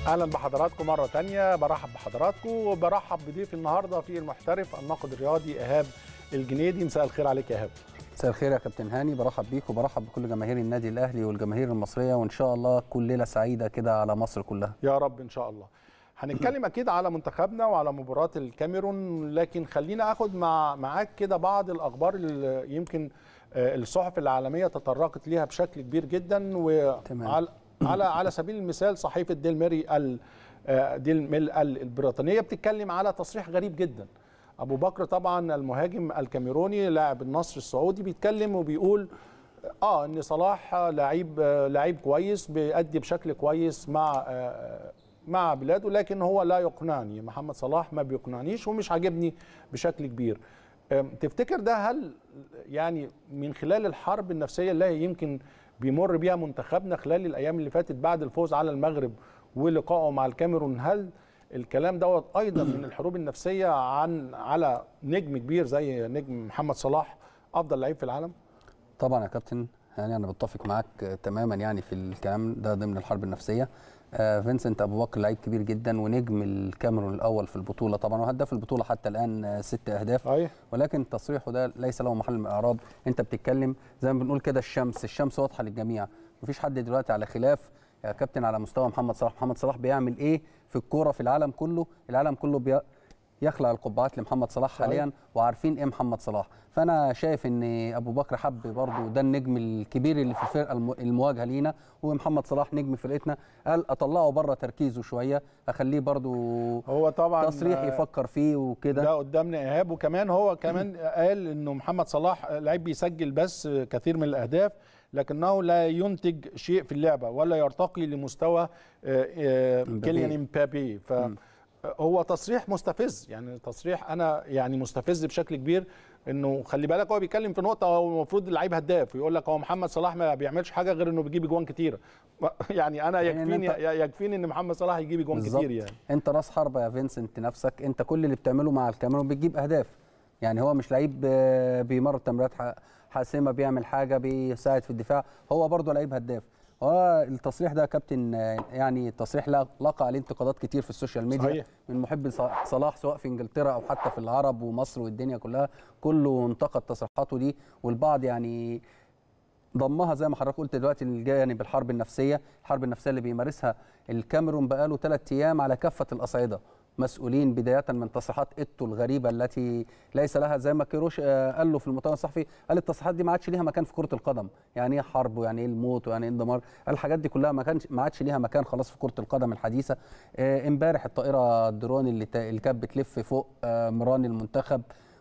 اهلا بحضراتكم مره تانية برحب بحضراتكم وبرحب بضيف النهارده في المحترف الناقد الرياضي ايهاب الجنيدي مساء الخير عليك يا ايهاب مساء الخير يا كابتن هاني برحب بيك وبرحب بكل جماهير النادي الاهلي والجماهير المصريه وان شاء الله كل ليله سعيده كده على مصر كلها يا رب ان شاء الله هنتكلم اكيد على منتخبنا وعلى مباراه الكاميرون لكن خلينا اخد مع معاك كده بعض الاخبار اللي يمكن آه، الصحف العالميه تطرقت ليها بشكل كبير جدا وعلى على على سبيل المثال صحيفه ديل ميري ال آه، ديل ميل ال البريطانيه بتتكلم على تصريح غريب جدا ابو بكر طبعا المهاجم الكاميروني لاعب النصر السعودي بيتكلم وبيقول اه ان صلاح لعيب لعيب كويس بيأدي بشكل كويس مع آه، مع بلاده لكن هو لا يقنعني محمد صلاح ما بيقنعنيش ومش عاجبني بشكل كبير أم، تفتكر ده هل يعني من خلال الحرب النفسيه اللي يمكن بيمر بيها منتخبنا خلال الايام اللي فاتت بعد الفوز على المغرب ولقائه مع الكاميرون هل الكلام دوت ايضا من الحروب النفسيه عن على نجم كبير زي نجم محمد صلاح افضل لعيب في العالم طبعا يا كابتن يعني انا بتفق معاك آه، تماما يعني في الكلام ده ضمن الحرب النفسيه آه فينسنت ابو بكر لعيب كبير جدا ونجم الكاميرون الاول في البطوله طبعا وهداف البطوله حتى الان آه ست اهداف صحيح ولكن تصريحه ده ليس له محل من الاعراب انت بتتكلم زي ما بنقول كده الشمس الشمس واضحه للجميع مفيش حد دلوقتي على خلاف يا كابتن على مستوى محمد صلاح محمد صلاح بيعمل ايه في الكوره في العالم كله العالم كله بي يخلع القبعات لمحمد صلاح صحيح. حاليا وعارفين ايه محمد صلاح فانا شايف ان ابو بكر حب برضه ده النجم الكبير اللي في الفرقه الم- المواجهه لينا ومحمد صلاح نجم فرقتنا قال اطلعه بره تركيزه شويه اخليه برضه هو طبعا تصريح آه، يفكر فيه وكده ده قدامنا ايهاب وكمان هو كمان قال انه محمد صلاح لعيب بيسجل بس كثير من الاهداف لكنه لا ينتج شيء في اللعبه ولا يرتقي لمستوى آه، آه، مبابي. كيليان امبابي فهو تصريح مستفز يعني تصريح انا يعني مستفز بشكل كبير انه خلي بالك هو بيتكلم في نقطه هو المفروض اللعيب هداف ويقول لك هو محمد صلاح ما بيعملش حاجه غير انه بيجيب اجوان كتيره يعني انا يعني يكفيني أنت- يكفيني ان محمد صلاح يجيب اجوان بالظبط. كتير يعني انت راس حربه يا فينسنت نفسك انت كل اللي بتعمله مع الكاميرون بتجيب اهداف يعني هو مش لعيب آه، بيمر تمريرات ح- حاسمه بيعمل حاجه بيساعد في الدفاع هو برضه لعيب هداف هو التصريح ده يا كابتن آه، يعني تصريح لا- لقى عليه انتقادات كتير في السوشيال ميديا صحيح. من محبي ص- صلاح سواء في انجلترا او حتى في العرب ومصر والدنيا كلها كله انتقد تصريحاته دي والبعض يعني ضمها زي ما حضرتك قلت دلوقتي للجانب الحرب النفسيه، الحرب النفسيه اللي بيمارسها الكاميرون بقاله ثلاث ايام على كافه الاصعده، مسؤولين بدايه من تصريحات ايتو الغريبه التي ليس لها زي ما كيروش آه، قال له في المؤتمر الصحفي قال التصريحات دي ما عادش ليها مكان في كره القدم، يعني ايه حرب ويعني ايه الموت ويعني ايه الدمار، قال الحاجات دي كلها ما كانش ما عادش ليها مكان خلاص في كره القدم الحديثه. آه، امبارح الطائره الدرون اللي تا- اللي كانت بتلف فوق آه، مران المنتخب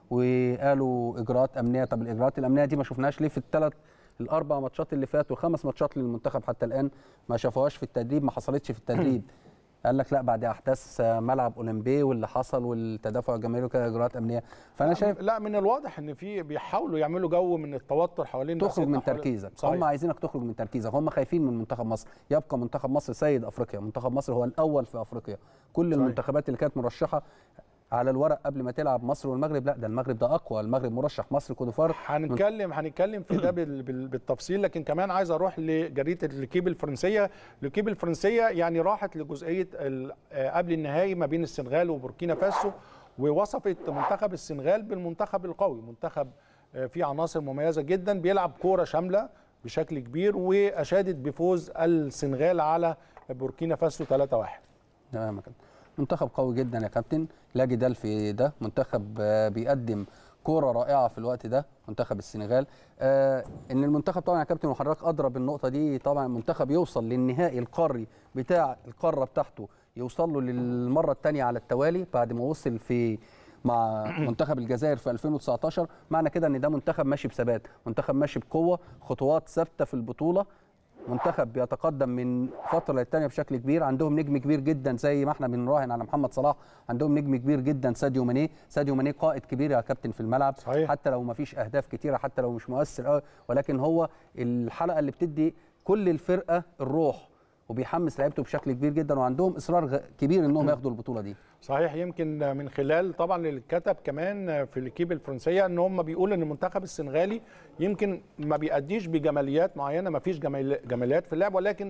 وقالوا اجراءات امنيه طب الاجراءات الامنيه دي ما شفناهاش ليه في الثلاث الاربع ماتشات اللي فاتوا خمس ماتشات للمنتخب حتى الان ما شافوهاش في التدريب ما حصلتش في التدريب قال لك لا بعد احداث ملعب اولمبي واللي حصل والتدافع الجماهيري وكده اجراءات امنيه فانا شايف لا من الواضح ان في بيحاولوا يعملوا جو من التوتر حوالين تخرج أسئلة من حوالين- تركيزك صحيح. هم عايزينك تخرج من تركيزك هم خايفين من منتخب مصر يبقى منتخب مصر سيد افريقيا منتخب مصر هو الاول في افريقيا كل صحيح. المنتخبات اللي كانت مرشحه على الورق قبل ما تلعب مصر والمغرب لا ده المغرب ده اقوى المغرب مرشح مصر كودوفار هنتكلم هنتكلم في ده بال- بال- بالتفصيل لكن كمان عايز اروح لجريده الكيب الفرنسيه الكيب الفرنسيه يعني راحت لجزئيه ال- آه، قبل النهائي ما بين السنغال وبوركينا فاسو ووصفت منتخب السنغال بالمنتخب القوي منتخب آه، فيه عناصر مميزه جدا بيلعب كوره شامله بشكل كبير واشادت بفوز السنغال على بوركينا فاسو 3-1 تمام يا كابتن منتخب قوي جدا يا كابتن لا جدال في ده منتخب آه، بيقدم كوره رائعه في الوقت ده منتخب السنغال آه ان المنتخب طبعا يا كابتن وحضرتك ادرى بالنقطه دي طبعا المنتخب يوصل للنهائي القاري بتاع القاره بتاعته يوصل له للمره الثانيه على التوالي بعد ما وصل في مع منتخب الجزائر في 2019 معنى كده ان ده منتخب ماشي بثبات منتخب ماشي بقوه خطوات ثابته في البطوله منتخب بيتقدم من فتره للتانيه بشكل كبير عندهم نجم كبير جدا زي ما احنا بنراهن على محمد صلاح عندهم نجم كبير جدا ساديو ماني ساديو ماني قائد كبير يا كابتن في الملعب صحيح. حتى لو ما فيش اهداف كتيره حتى لو مش مؤثر قوي ولكن هو الحلقه اللي بتدي كل الفرقه الروح وبيحمس لعيبته بشكل كبير جدا وعندهم اصرار غ- كبير انهم ياخدوا البطوله دي صحيح يمكن من خلال طبعا اللي اتكتب كمان في الكيب الفرنسيه ان هم بيقولوا ان المنتخب السنغالي يمكن ما بيأديش بجماليات معينه ما فيش جمال- جماليات في اللعب ولكن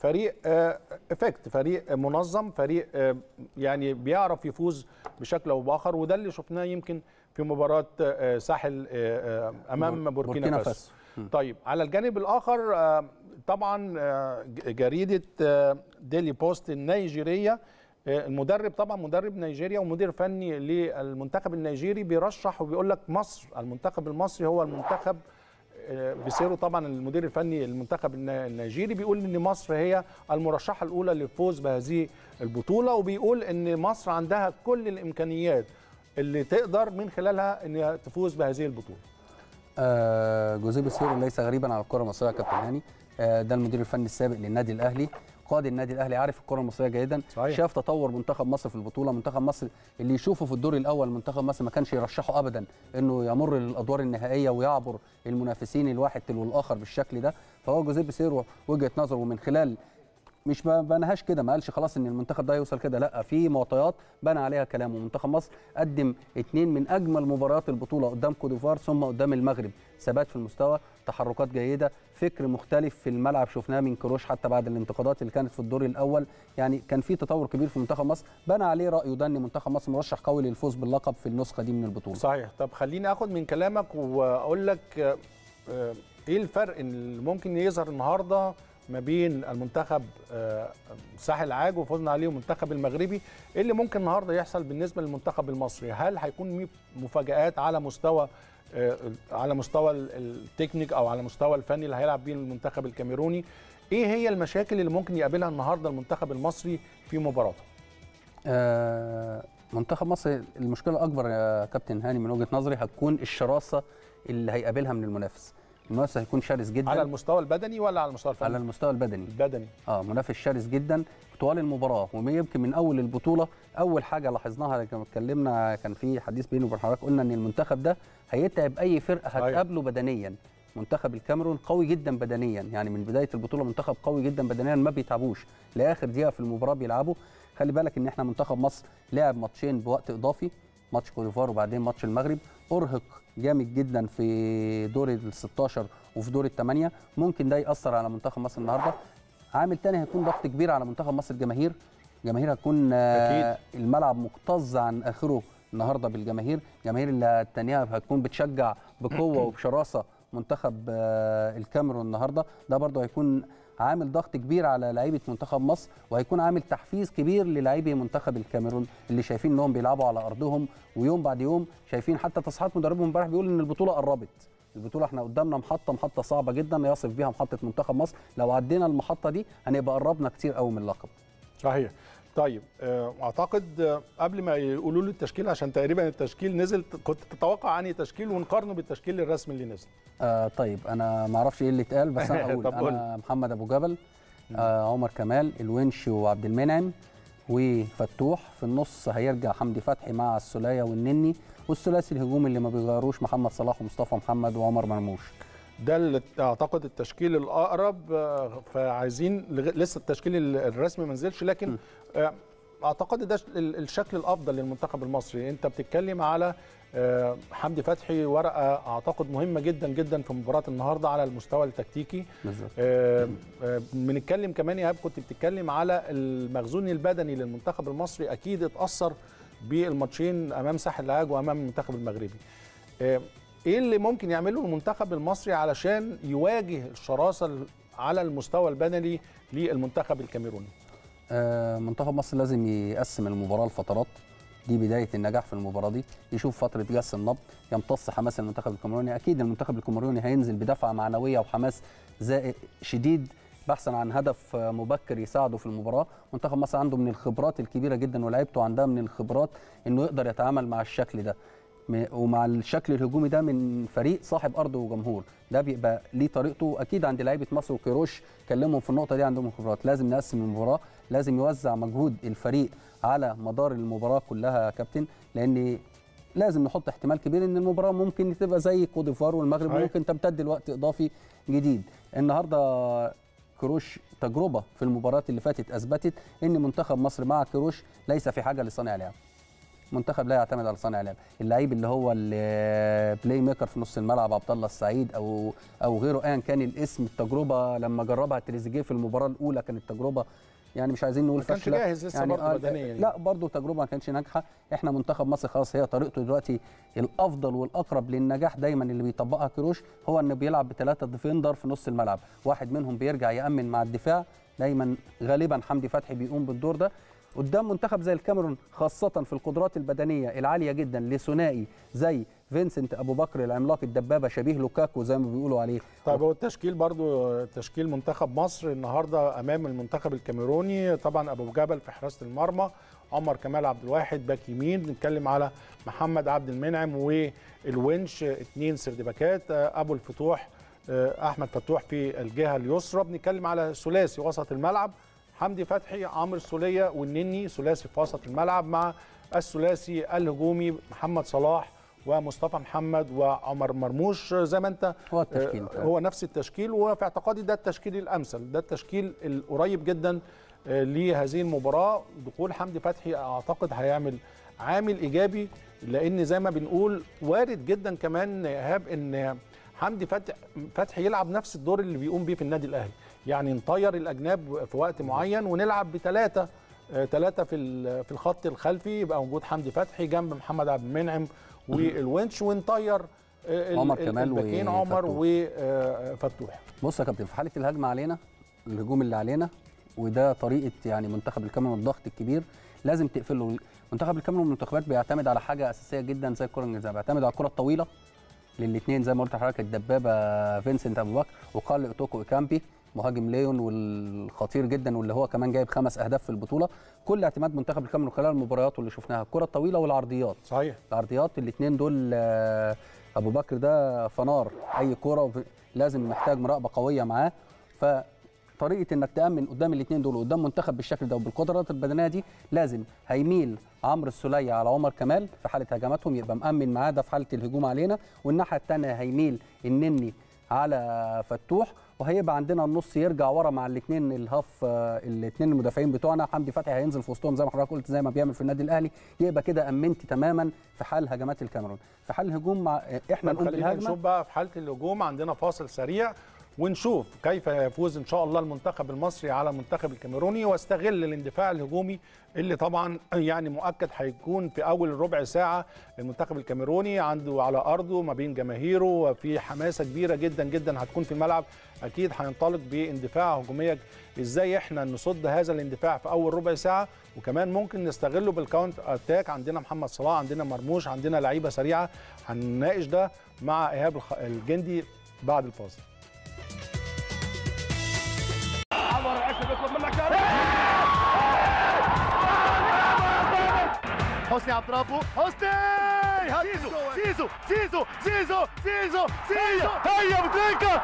فريق افكت فريق منظم فريق آه، يعني بيعرف يفوز بشكل او باخر وده اللي شفناه يمكن في مباراه آه، ساحل آه، آه، امام بور- بوركينا, بوركينا فاسو فاسو. طيب على الجانب الاخر آه، طبعا آه، ج- جريده آه، ديلي بوست النيجيريه آه، المدرب طبعا مدرب نيجيريا ومدير فني للمنتخب النيجيري بيرشح وبيقول لك مصر المنتخب المصري هو المنتخب آه، بيسيرو طبعا المدير الفني المنتخب النا- النيجيري بيقول ان مصر هي المرشحه الاولى للفوز بهذه البطوله وبيقول ان مصر عندها كل الامكانيات اللي تقدر من خلالها انها تفوز بهذه البطوله آه جوزيه بيسيرو ليس غريبا على الكره المصريه يا كابتن هاني آه ده المدير الفني السابق للنادي الاهلي قائد النادي الاهلي عارف الكره المصريه جيدا صحيح. شاف تطور منتخب مصر في البطوله منتخب مصر اللي يشوفه في الدور الاول منتخب مصر ما كانش يرشحه ابدا انه يمر للادوار النهائيه ويعبر المنافسين الواحد تلو الاخر بالشكل ده فهو جوزيه بيسيرو وجهه نظره ومن خلال مش ما بناهاش كده ما قالش خلاص ان المنتخب ده هيوصل كده لا في معطيات بنى عليها كلامه منتخب مصر قدم اتنين من اجمل مباريات البطوله قدام كوديفوار ثم قدام المغرب ثبات في المستوى تحركات جيده فكر مختلف في الملعب شفناه من كروش حتى بعد الانتقادات اللي كانت في الدور الاول يعني كان في تطور كبير في منتخب مصر بنى عليه رايه ده ان منتخب مصر مرشح قوي للفوز باللقب في النسخه دي من البطوله صحيح طب خليني اخد من كلامك واقول لك آه، آه، ايه الفرق اللي ممكن يظهر النهارده ما بين المنتخب آه، ساحل العاج وفوزنا عليه والمنتخب المغربي ايه اللي ممكن النهارده يحصل بالنسبه للمنتخب المصري هل هيكون مي- مفاجآت على مستوى آه، على مستوى ال- التكنيك او على مستوى الفني اللي هيلعب بيه المنتخب الكاميروني ايه هي المشاكل اللي ممكن يقابلها النهارده المنتخب المصري في مباراته آه، منتخب مصر المشكله الاكبر يا كابتن هاني من وجهه نظري هتكون الشراسه اللي هيقابلها من المنافس المنافس هيكون شرس جدا على المستوى البدني ولا على المستوى على الفني المستوى البدني البدني اه منافس شرس جدا طوال المباراه ويمكن من اول البطوله اول حاجه لاحظناها لما اتكلمنا كان في حديث بيني وبين حضرتك قلنا ان المنتخب ده هيتعب اي فرقه صحيح. هتقابله بدنيا منتخب الكاميرون قوي جدا بدنيا يعني من بدايه البطوله منتخب قوي جدا بدنيا ما بيتعبوش لاخر دقيقه في المباراه بيلعبوا خلي بالك ان احنا منتخب مصر لعب ماتشين بوقت اضافي ماتش كوديفوار وبعدين ماتش المغرب ارهق جامد جدا في دور ال 16 وفي دور الثمانيه ممكن ده ياثر على منتخب مصر النهارده عامل تاني هيكون ضغط كبير على منتخب مصر الجماهير جماهير هتكون آه، الملعب مكتظ عن اخره النهارده بالجماهير الجماهير اللي التانية هتكون بتشجع بقوه وبشراسه منتخب آه، الكاميرون النهارده ده برضه هيكون عامل ضغط كبير على لعيبه منتخب مصر وهيكون عامل تحفيز كبير للاعبي منتخب الكاميرون اللي شايفين انهم بيلعبوا على ارضهم ويوم بعد يوم شايفين حتى تصريحات مدربهم امبارح بيقول ان البطوله قربت البطوله احنا قدامنا محطه محطه صعبه جدا يصف بيها محطه منتخب مصر لو عدينا المحطه دي هنبقى قربنا كتير قوي من اللقب صحيح طيب آه، اعتقد آه، قبل ما يقولوا لي التشكيل عشان تقريبا التشكيل نزل كنت تتوقع انهي تشكيل ونقارنه بالتشكيل الرسمي اللي نزل آه طيب انا ما اعرفش ايه اللي اتقال بس انا اقول طب قول. انا محمد ابو جبل آه عمر كمال الونش وعبد المنعم وفتوح في النص هيرجع حمدي فتحي مع السوليه والنني والثلاثي الهجومي اللي ما بيغيروش محمد صلاح ومصطفى محمد وعمر مرموش ده اللي اعتقد التشكيل الاقرب آه، فعايزين لغ- لسه التشكيل ال- الرسمي ما نزلش لكن آه، اعتقد ده ال- الشكل الافضل للمنتخب المصري انت بتتكلم على آه، حمدي فتحي ورقه اعتقد مهمه جدا جدا في مباراه النهارده على المستوى التكتيكي بالظبط آه، آه، بنتكلم كمان يا ايهاب كنت بتتكلم على المخزون البدني للمنتخب المصري اكيد اتاثر بالماتشين امام ساحل العاج وامام المنتخب المغربي آه، ايه اللي ممكن يعمله المنتخب المصري علشان يواجه الشراسه ال- على المستوى البدني للمنتخب الكاميروني آه، منتخب مصر لازم يقسم المباراه لفترات دي بدايه النجاح في المباراه دي يشوف فتره جس النبض يمتص حماس المنتخب الكاميروني اكيد المنتخب الكاميروني هينزل بدفعه معنويه وحماس زائد شديد بحثا عن هدف آه، مبكر يساعده في المباراه منتخب مصر عنده من الخبرات الكبيره جدا ولاعيبته عندها من الخبرات انه يقدر يتعامل مع الشكل ده م- ومع الشكل الهجومي ده من فريق صاحب ارض وجمهور ده بيبقى ليه طريقته اكيد عند لعيبه مصر وكيروش كلمهم في النقطه دي عندهم خبرات لازم نقسم المباراه لازم يوزع مجهود الفريق على مدار المباراه كلها يا كابتن لان لازم نحط احتمال كبير ان المباراه ممكن تبقى زي كوت ديفوار والمغرب صحيح. ممكن تمتد لوقت اضافي جديد النهارده كروش تجربه في المباراه اللي فاتت اثبتت ان منتخب مصر مع كروش ليس في حاجه لصانع لعب منتخب لا يعتمد على صانع لعب اللعيب اللي هو البلاي ميكر في نص الملعب عبد الله السعيد او او غيره ايا كان الاسم التجربه لما جربها تريزيجيه في المباراه الاولى كانت تجربه يعني مش عايزين نقول ما كانش فاشله جاهز لسه يعني برضه آه، بدنيا يعني. لا برضه تجربه ما كانتش ناجحه احنا منتخب مصر خلاص هي طريقته دلوقتي الافضل والاقرب للنجاح دايما اللي بيطبقها كروش هو انه بيلعب بثلاثه ديفندر في نص الملعب واحد منهم بيرجع يامن مع الدفاع دايما غالبا حمدي فتحي بيقوم بالدور ده قدام منتخب زي الكاميرون خاصة في القدرات البدنية العالية جدا لثنائي زي فينسنت أبو بكر العملاق الدبابة شبيه لوكاكو زي ما بيقولوا عليه طيب هو التشكيل برضو تشكيل منتخب مصر النهارده امام المنتخب الكاميروني طبعا ابو جبل في حراسه المرمى عمر كمال عبد الواحد باك يمين بنتكلم على محمد عبد المنعم والونش اثنين سردباكات ابو الفتوح احمد فتوح في الجهه اليسرى بنتكلم على ثلاثي وسط الملعب حمدي فتحي عمرو السوليه والنني ثلاثي في وسط الملعب مع الثلاثي الهجومي محمد صلاح ومصطفى محمد وعمر مرموش زي ما انت هو التشكيل آه، هو نفس التشكيل وفي اعتقادي ده التشكيل الامثل ده التشكيل القريب جدا آه، لهذه المباراه دخول حمدي فتحي اعتقد هيعمل عامل ايجابي لان زي ما بنقول وارد جدا كمان ايهاب ان حمدي فتح فتحي يلعب نفس الدور اللي بيقوم بيه في النادي الاهلي يعني نطير الاجناب في وقت معين ونلعب بثلاثه ثلاثه في ال- في الخط الخلفي يبقى موجود حمدي فتحي جنب محمد عبد المنعم والونش ونطير آه، ال- عمر ال- كمال الباكين عمر وفتوح. وفتوح بص يا كابتن في حاله الهجمه علينا الهجوم اللي علينا وده طريقه يعني منتخب الكاميرون الضغط الكبير لازم تقفله منتخب الكاميرون من المنتخبات بيعتمد على حاجه اساسيه جدا زي الكره الانجليزيه بيعتمد على الكره الطويله للاثنين زي ما قلت لحضرتك الدبابه فينسنت ابو بكر وقال اوتوكو ايكامبي مهاجم ليون والخطير جدا واللي هو كمان جايب خمس اهداف في البطوله كل اعتماد منتخب الكاميرون خلال المباريات اللي شفناها الكره الطويله والعرضيات صحيح العرضيات الاثنين دول آه، ابو بكر ده فنار اي كوره وب- لازم محتاج مراقبه قويه معاه فطريقه انك تامن قدام الاثنين دول قدام منتخب بالشكل ده وبالقدرات البدنيه دي لازم هيميل عمرو السوليه على عمر كمال في حاله هجماتهم يبقى مامن معاه ده في حاله الهجوم علينا والناحيه الثانيه هيميل النني على فتوح وهيبقى عندنا النص يرجع ورا مع الاثنين الهاف الاثنين المدافعين بتوعنا حمدي فتحي هينزل في وسطهم زي ما حضرتك قلت زي ما بيعمل في النادي الاهلي يبقى كده امنت تماما في حال هجمات الكاميرون في حال الهجوم مع احنا طب نقوم خلينا بالهجمه نشوف بقى في حاله الهجوم عندنا فاصل سريع ونشوف كيف يفوز ان شاء الله المنتخب المصري على المنتخب الكاميروني واستغل الاندفاع الهجومي اللي طبعا يعني مؤكد هيكون في اول ربع ساعه المنتخب الكاميروني عنده على ارضه ما بين جماهيره وفي حماسه كبيره جدا جدا هتكون في الملعب اكيد هينطلق باندفاع هجوميه ازاي احنا نصد هذا الاندفاع في اول ربع ساعه وكمان ممكن نستغله بالكاونت اتاك عندنا محمد صلاح عندنا مرموش عندنا لعيبه سريعه هنناقش ده مع ايهاب الخ- الجندي بعد الفاصل عمر عشري بيطلب منك حسني عبد ربه حسني زيزو زيزو زيزو زيزو زيزو زيزو هيا بتريكا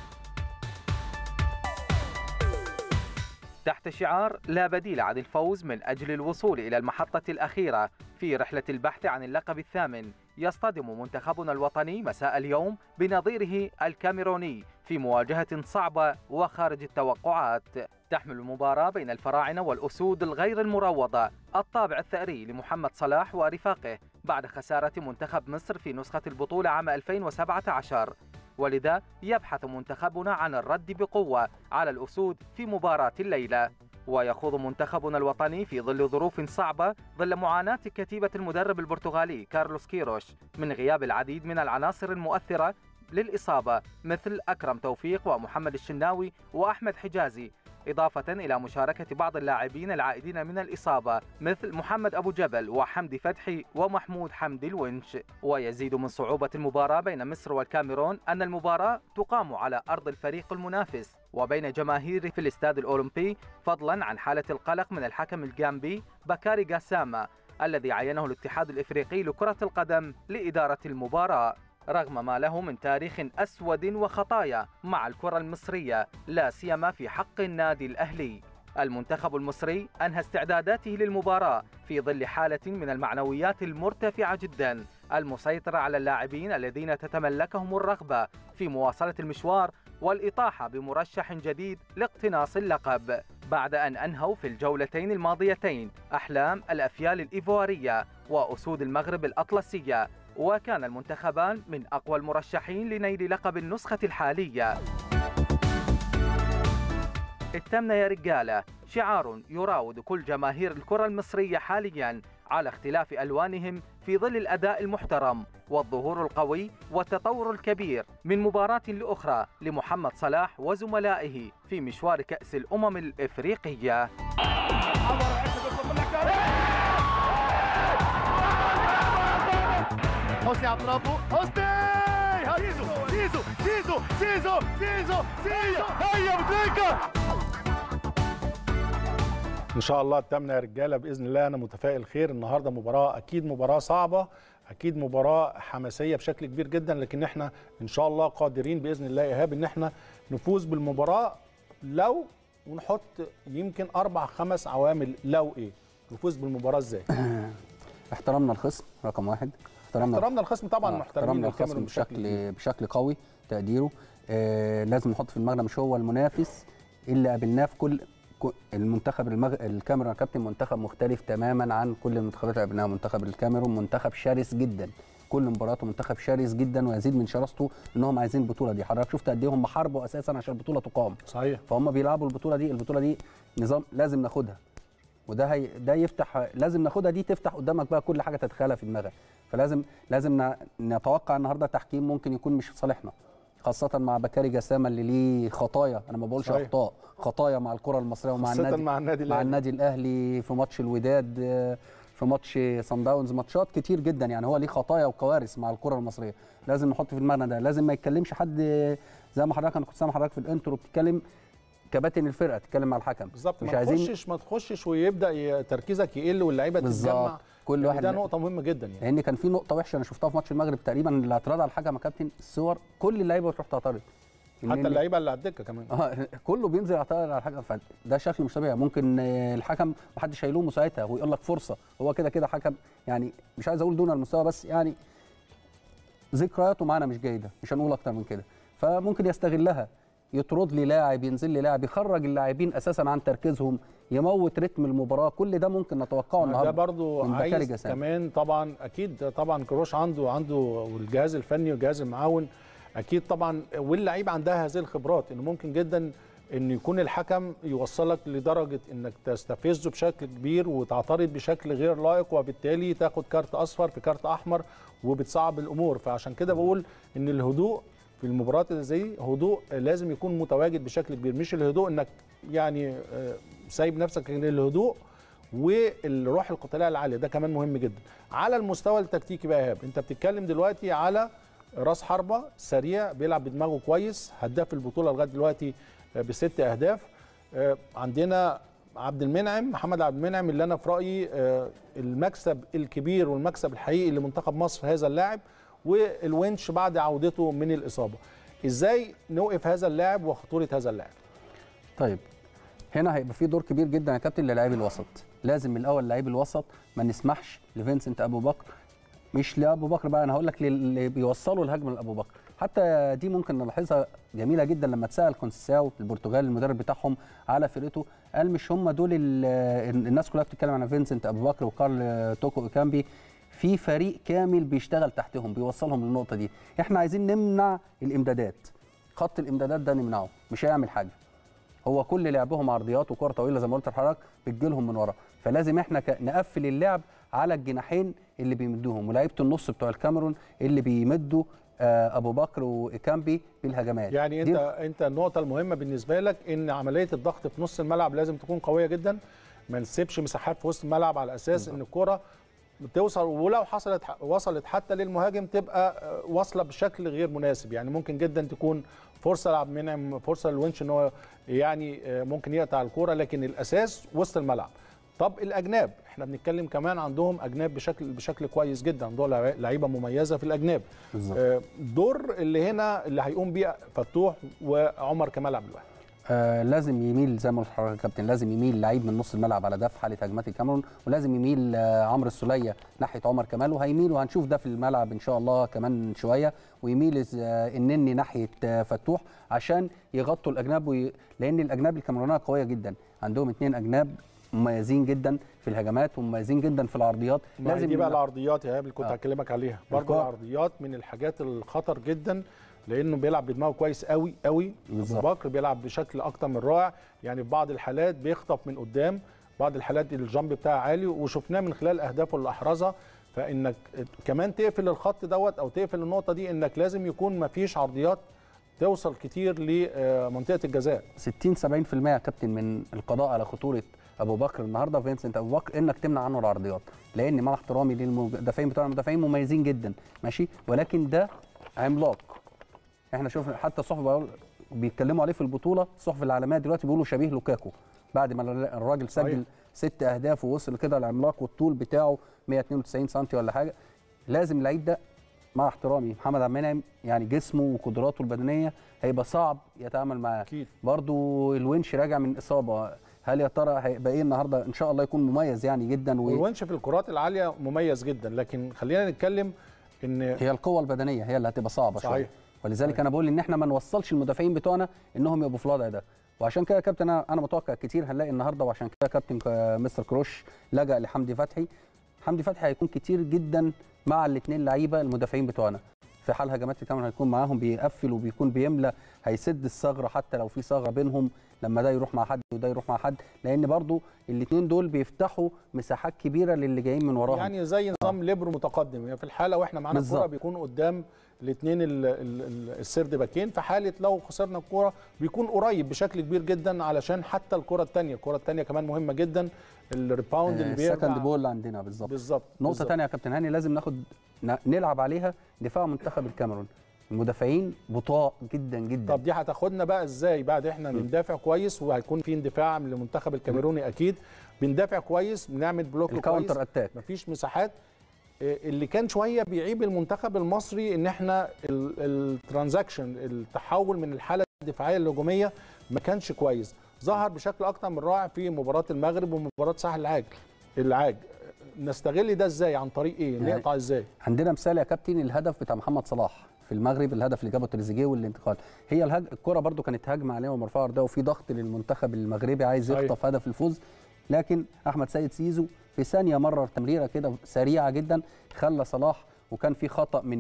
تحت شعار لا بديل عن الفوز من أجل الوصول إلى المحطة الأخيرة في رحلة البحث عن اللقب الثامن يصطدم منتخبنا الوطني مساء اليوم بنظيره الكاميروني في مواجهة صعبة وخارج التوقعات تحمل المباراة بين الفراعنة والأسود الغير المروضة الطابع الثأري لمحمد صلاح ورفاقه بعد خسارة منتخب مصر في نسخة البطولة عام 2017 ولذا يبحث منتخبنا عن الرد بقوة على الأسود في مباراة الليلة ويخوض منتخبنا الوطني في ظل ظروف صعبة ظل معاناة كتيبة المدرب البرتغالي كارلوس كيروش من غياب العديد من العناصر المؤثرة للإصابة مثل أكرم توفيق ومحمد الشناوي وأحمد حجازي إضافة إلى مشاركة بعض اللاعبين العائدين من الإصابة مثل محمد أبو جبل وحمدي فتحي ومحمود حمدي الونش ويزيد من صعوبة المباراة بين مصر والكاميرون أن المباراة تقام على أرض الفريق المنافس وبين جماهيره في الاستاد الأولمبي فضلا عن حالة القلق من الحكم الجامبي بكاري جاساما الذي عينه الاتحاد الإفريقي لكرة القدم لإدارة المباراة رغم ما له من تاريخ أسود وخطايا مع الكرة المصرية لا سيما في حق النادي الأهلي المنتخب المصري أنهى استعداداته للمباراة في ظل حالة من المعنويات المرتفعة جدا المسيطرة على اللاعبين الذين تتملكهم الرغبة في مواصلة المشوار والإطاحة بمرشح جديد لاقتناص اللقب بعد أن أنهوا في الجولتين الماضيتين أحلام الأفيال الإيفوارية وأسود المغرب الأطلسية وكان المنتخبان من أقوى المرشحين لنيل لقب النسخة الحالية التمنى يا رجالة شعار يراود كل جماهير الكرة المصرية حاليا على اختلاف ألوانهم في ظل الأداء المحترم والظهور القوي والتطور الكبير من مباراة لأخرى لمحمد صلاح وزملائه في مشوار كأس الأمم الإفريقية حسني عبد ربه حسني زيزو زيزو زيزو زيزو زيزو زيزو هيا بتريكا ان شاء الله التامنه يا رجاله باذن الله انا متفائل خير النهارده مباراه اكيد مباراه صعبه اكيد مباراه حماسيه بشكل كبير جدا لكن احنا ان شاء الله قادرين باذن الله يا ايهاب ان احنا نفوز بالمباراه لو ونحط يمكن اربع خمس عوامل لو ايه نفوز بالمباراه ازاي احترامنا الخصم رقم واحد احترامنا احترامنا الخصم طبعا آه، محترمين احترامنا الكاميرون الخصم بشكل كبير. بشكل بشكل قوي تقديره آه لازم نحط في دماغنا مش هو المنافس اللي قابلناه في كل كل- المنتخب المغ... الكاميرون يا كابتن منتخب مختلف تماما عن كل المنتخبات اللي قابلناها منتخب الكاميرون منتخب شرس جدا كل مباراته منتخب شرس جدا ويزيد من شراسته انهم عايزين البطوله دي حضرتك شفت قد ايه هم حاربوا اساسا عشان البطوله تقام صحيح فهم بيلعبوا البطوله دي البطوله دي نظام لازم ناخدها وده هي ده يفتح لازم ناخدها دي تفتح قدامك بقى كل حاجه تتخيلها في دماغك فلازم لازم ن- نتوقع النهارده تحكيم ممكن يكون مش في صالحنا خاصة مع بكاري جسامة اللي ليه خطايا أنا ما بقولش صحيح. أخطاء خطايا مع الكرة المصرية ومع خاصة النادي مع النادي مع الأهلي. النادي الأهلي في ماتش الوداد آه، في ماتش صن داونز ماتشات كتير جدا يعني هو ليه خطايا وكوارث مع الكرة المصرية لازم نحط في دماغنا ده لازم ما يتكلمش حد زي ما حضرتك أنا كنت سامع حضرتك في الانترو بتتكلم كباتن الفرقة تتكلم مع الحكم بالظبط مش ما عايزين تخشش ما تخشش ويبدا ي- تركيزك يقل واللعيبه تتجمع بالظبط كل يعني واحد ده نقطه مهمه جدا يعني لان كان في نقطه وحشه انا شفتها في ماتش المغرب تقريبا الاعتراض على الحكم يا كابتن الصور كل اللعيبه بتروح تعترض إن- حتى اللعيبه اللي على الدكه كمان اه كله بينزل يعترض على الحكم فده شكل مش طبيعي ممكن آه، الحكم محدش هيلومه ساعتها ويقول لك فرصه هو كده كده حكم يعني مش عايز اقول دون المستوى بس يعني ذكرياته معانا مش جيده مش هنقول اكتر من كده فممكن يستغلها يطرد لي لاعب ينزل لي لاعب يخرج اللاعبين اساسا عن تركيزهم يموت رتم المباراه كل ده ممكن نتوقعه ده النهارده برضو من بكاري عايز جسام. كمان طبعا اكيد طبعا كروش عنده عنده والجهاز الفني والجهاز المعاون اكيد طبعا واللعيبه عندها هذه الخبرات انه ممكن جدا ان يكون الحكم يوصلك لدرجه انك تستفزه بشكل كبير وتعترض بشكل غير لائق وبالتالي تاخد كارت اصفر في كارت احمر وبتصعب الامور فعشان كده بقول ان الهدوء في المباريات اللي زي دي هدوء لازم يكون متواجد بشكل كبير مش الهدوء انك يعني آه، سايب نفسك لكن الهدوء والروح القتاليه العاليه ده كمان مهم جدا على المستوى التكتيكي بقى يا ايهاب انت بتتكلم دلوقتي على راس حربه سريع بيلعب بدماغه كويس هداف البطوله لغايه دلوقتي آه، بست اهداف آه، عندنا عبد المنعم محمد عبد المنعم اللي انا في رايي آه، المكسب الكبير والمكسب الحقيقي لمنتخب مصر هذا اللاعب والونش بعد عودته من الاصابه ازاي نوقف هذا اللاعب وخطوره هذا اللاعب طيب هنا هيبقى في دور كبير جدا يا كابتن للاعبي الوسط لازم من الاول لاعبي الوسط ما نسمحش لفينسنت ابو بكر مش لابو بكر بقى انا هقول لك للي بيوصلوا الهجمه لابو بكر حتى دي ممكن نلاحظها جميله جدا لما اتسال كونسيساو البرتغال المدرب بتاعهم على فرقته قال مش هم دول ال- الناس كلها بتتكلم عن فينسنت ابو بكر وكارل توكو ايكامبي في فريق كامل بيشتغل تحتهم بيوصلهم للنقطه دي احنا عايزين نمنع الامدادات خط الامدادات ده نمنعه مش هيعمل حاجه هو كل لعبهم عرضيات وكره طويله زي ما قلت لحضرتك بتجيلهم من ورا فلازم احنا ك- نقفل اللعب على الجناحين اللي بيمدوهم ولاعيبه النص بتوع الكاميرون اللي بيمدوا آه، ابو بكر وايكامبي بالهجمات يعني دي انت انت النقطه المهمه بالنسبه لك ان عمليه الضغط في نص الملعب لازم تكون قويه جدا ما نسيبش مساحات في وسط الملعب على اساس ان الكره بتوصل ولو حصلت وصلت حتى للمهاجم تبقى آه، واصله بشكل غير مناسب يعني ممكن جدا تكون فرصه لعب منعم فرصه للونش ان هو يعني آه، ممكن يقطع الكوره لكن الاساس وسط الملعب طب الاجناب احنا بنتكلم كمان عندهم اجناب بشكل بشكل كويس جدا عندهم لعي- لعيبه مميزه في الاجناب بالظبط. آه، الدور اللي هنا اللي هيقوم بيه فتوح وعمر كمال عبد الواحد آه لازم يميل زي ما قلت لحضرتك يا كابتن لازم يميل لعيب من نص الملعب على ده في حاله هجمات الكاميرون ولازم يميل آه عمرو السوليه ناحيه عمر كمال وهيميل وهنشوف ده في الملعب ان شاء الله كمان شويه ويميل آه النني ناحيه آه فتوح عشان يغطوا الاجناب وي... لان الاجناب الكاميرونيه قويه جدا عندهم اثنين اجناب مميزين جدا في الهجمات ومميزين جدا في العرضيات لازم دي بقى العرضيات يا هاب كنت آه. هكلمك عليها برضه الكرة. العرضيات من الحاجات الخطر جدا لانه بيلعب بدماغه كويس قوي قوي بالظبط. ابو بكر بيلعب بشكل اكتر من رائع يعني في بعض الحالات بيخطف من قدام بعض الحالات الجامب بتاعه عالي وشفناه من خلال اهدافه اللي احرزها فانك كمان تقفل الخط دوت او تقفل النقطه دي انك لازم يكون ما فيش عرضيات توصل كتير لمنطقه الجزاء 60 70% يا كابتن من القضاء على خطوره ابو بكر النهارده فينسنت ابو بكر انك تمنع عنه العرضيات لان مع احترامي للمدافعين بتوع المدافعين مميزين جدا ماشي ولكن ده عملاق احنا شوفنا حتى الصحف بيقول- بيتكلموا عليه في البطوله الصحف العالميه دلوقتي بيقولوا شبيه لوكاكو بعد ما الراجل سجل صحيح. ست اهداف ووصل كده العملاق والطول بتاعه 192 سم ولا حاجه لازم اللعيب ده مع احترامي محمد عبد المنعم يعني جسمه وقدراته البدنيه هيبقى صعب يتعامل معاه اكيد برضو الونش راجع من اصابه هل يا ترى هيبقى ايه النهارده ان شاء الله يكون مميز يعني جدا وهي والونش في الكرات العاليه مميز جدا لكن خلينا نتكلم ان القوه البدنيه هي اللي هتبقى صعبه صحيح. شويه ولذلك صحيح. انا بقول ان احنا ما نوصلش المدافعين بتوعنا انهم يبقوا في الوضع ده وعشان كده يا كابتن انا انا متوقع كتير هنلاقي النهارده وعشان كده كابتن ك- مستر كروش لجأ لحمدي فتحي حمدي فتحي هيكون كتير جدا مع الاثنين لعيبه المدافعين بتوعنا في حال هجمات كمان هيكون معاهم بيقفل وبيكون بيملى هيسد الثغره حتى لو في ثغره بينهم لما ده يروح مع حد وده يروح مع حد لان برضو الاثنين دول بيفتحوا مساحات كبيره للي جايين من وراهم يعني زي نظام ليبرو متقدم يعني في الحاله واحنا معانا الكوره بالظبط. بيكون قدام الاثنين السرد باكين في حاله لو خسرنا الكوره بيكون قريب بشكل كبير جدا علشان حتى الكره الثانيه الكره الثانيه كمان مهمه جدا الريباوند اللي السكند بيرجع بول عندنا بالظبط بالظبط نقطة بالظبط. تانية يا كابتن هاني لازم ناخد ن- نلعب عليها دفاع منتخب الكاميرون المدافعين بطاء جدا جدا طب دي هتاخدنا بقى ازاي بعد احنا بندافع كويس وهيكون في اندفاع من المنتخب الكاميروني اكيد بندافع كويس بنعمل بلوك كويس الكاونتر اتاك مفيش مساحات إيه اللي كان شويه بيعيب المنتخب المصري ان احنا الترانزاكشن التحول من الحاله الدفاعيه للهجوميه ما كانش كويس ظهر بشكل اكتر من رائع في مباراه المغرب ومباراه ساحل العاج العاج نستغل ده ازاي عن طريق ايه يعني نقطع ازاي عندنا مثال يا كابتن الهدف بتاع محمد صلاح في المغرب الهدف اللي جابه تريزيجيه والانتقال هي الهج... الكره برده كانت هجمه عليه ومرفوعه ارضيه وفي ضغط للمنتخب المغربي عايز صحيح. يخطف هدف الفوز لكن احمد سيد سيزو في ثانيه مرر تمريره كده سريعه جدا خلى صلاح وكان في خطا من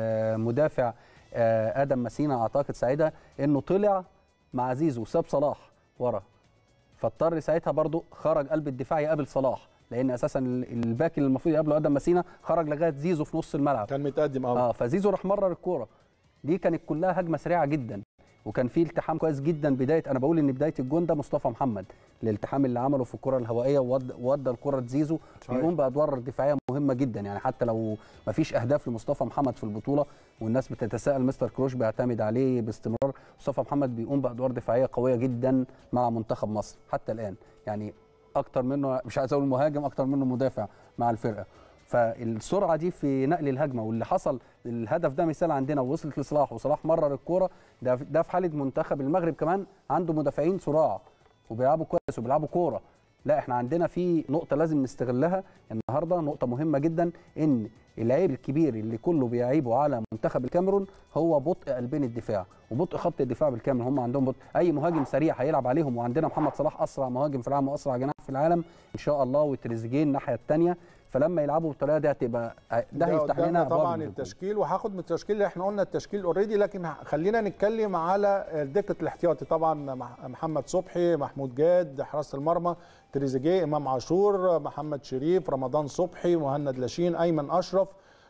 المدافع آه، ادم مسينا اعتقد ساعتها انه طلع مع زيزو وساب صلاح ورا فاضطر ساعتها برضو خرج قلب الدفاع يقابل صلاح لان اساسا الباك اللي المفروض يقابله ادم مسينا خرج لغايه زيزو في نص الملعب كان متقدم اه اه فزيزو راح مرر الكوره دي كانت كلها هجمه سريعه جدا وكان في التحام كويس جدا بدايه انا بقول ان بدايه الجون ده مصطفى محمد الالتحام اللي عمله في الكره الهوائيه وود- وودى الكره لزيزو صحيح. بيقوم بادوار دفاعيه مهمه جدا يعني حتى لو ما فيش اهداف لمصطفى محمد في البطوله والناس بتتساءل مستر كروش بيعتمد عليه باستمرار مصطفى محمد بيقوم بادوار دفاعيه قويه جدا مع منتخب مصر حتى الان يعني اكتر منه مش عايز اقول مهاجم اكتر منه مدافع مع الفرقه فالسرعه دي في نقل الهجمه واللي حصل الهدف ده مثال عندنا ووصلت لصلاح وصلاح مرر الكوره ده ده في حاله منتخب المغرب كمان عنده مدافعين صراع وبيلعبوا كويس وبيلعبوا كوره لا احنا عندنا في نقطه لازم نستغلها النهارده نقطه مهمه جدا ان العيب الكبير اللي كله بيعيبه على منتخب الكاميرون هو بطء قلبين الدفاع وبطء خط الدفاع بالكامل هم عندهم بطء اي مهاجم سريع هيلعب عليهم وعندنا محمد صلاح اسرع مهاجم في العالم واسرع جناح في العالم ان شاء الله وتريزيجيه الناحيه الثانيه فلما يلعبوا بالطريقه دي هتبقى ده هيفتح قدامنا لنا أبواب طبعا الهجوم. التشكيل وهاخد من التشكيل اللي احنا قلنا التشكيل اوريدي لكن ه- خلينا نتكلم على دكه الاحتياطي طبعا مح- محمد صبحي محمود جاد حراسه المرمى تريزيجيه امام عاشور محمد شريف رمضان صبحي مهند لاشين ايمن اشرف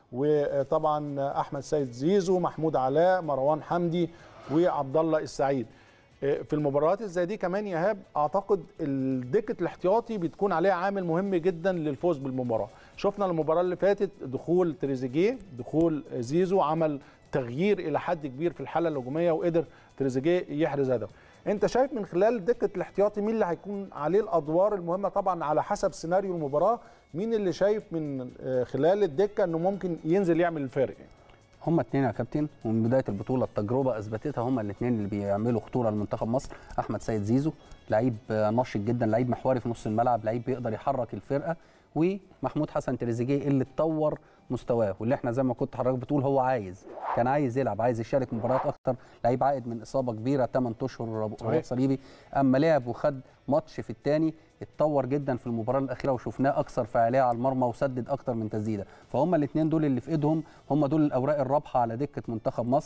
وطبعا احمد سيد زيزو محمود علاء مروان حمدي وعبد الله السعيد في المباريات اللي زي دي كمان يا ايهاب اعتقد الدكه الاحتياطي بتكون عليها عامل مهم جدا للفوز بالمباراه شفنا المباراه اللي فاتت دخول تريزيجيه دخول زيزو عمل تغيير الى حد كبير في الحاله الهجوميه وقدر تريزيجيه يحرز هدف انت شايف من خلال دكه الاحتياطي مين اللي هيكون عليه الادوار المهمه طبعا على حسب سيناريو المباراه مين اللي شايف من آه، خلال الدكه انه ممكن ينزل يعمل الفارق هما اتنين يا كابتن ومن بدايه البطوله التجربه اثبتتها هما الاثنين اللي بيعملوا خطوره لمنتخب مصر احمد سيد زيزو لعيب آه، نشط جدا لعيب محوري في نص الملعب لعيب بيقدر يحرك الفرقه ومحمود حسن تريزيجيه اللي اتطور مستواه واللي احنا زي ما كنت حضرتك بتقول هو عايز كان عايز يلعب عايز يشارك مباريات اكتر لعيب عائد من اصابه كبيره 8 اشهر رباط صحيح. صليبي اما لعب وخد ماتش في الثاني اتطور جدا في المباراه الاخيره وشفناه اكثر فعاليه على المرمى وسدد اكتر من تسديده فهم الاثنين دول اللي في ايدهم هم دول الاوراق الرابحه على دكه منتخب مصر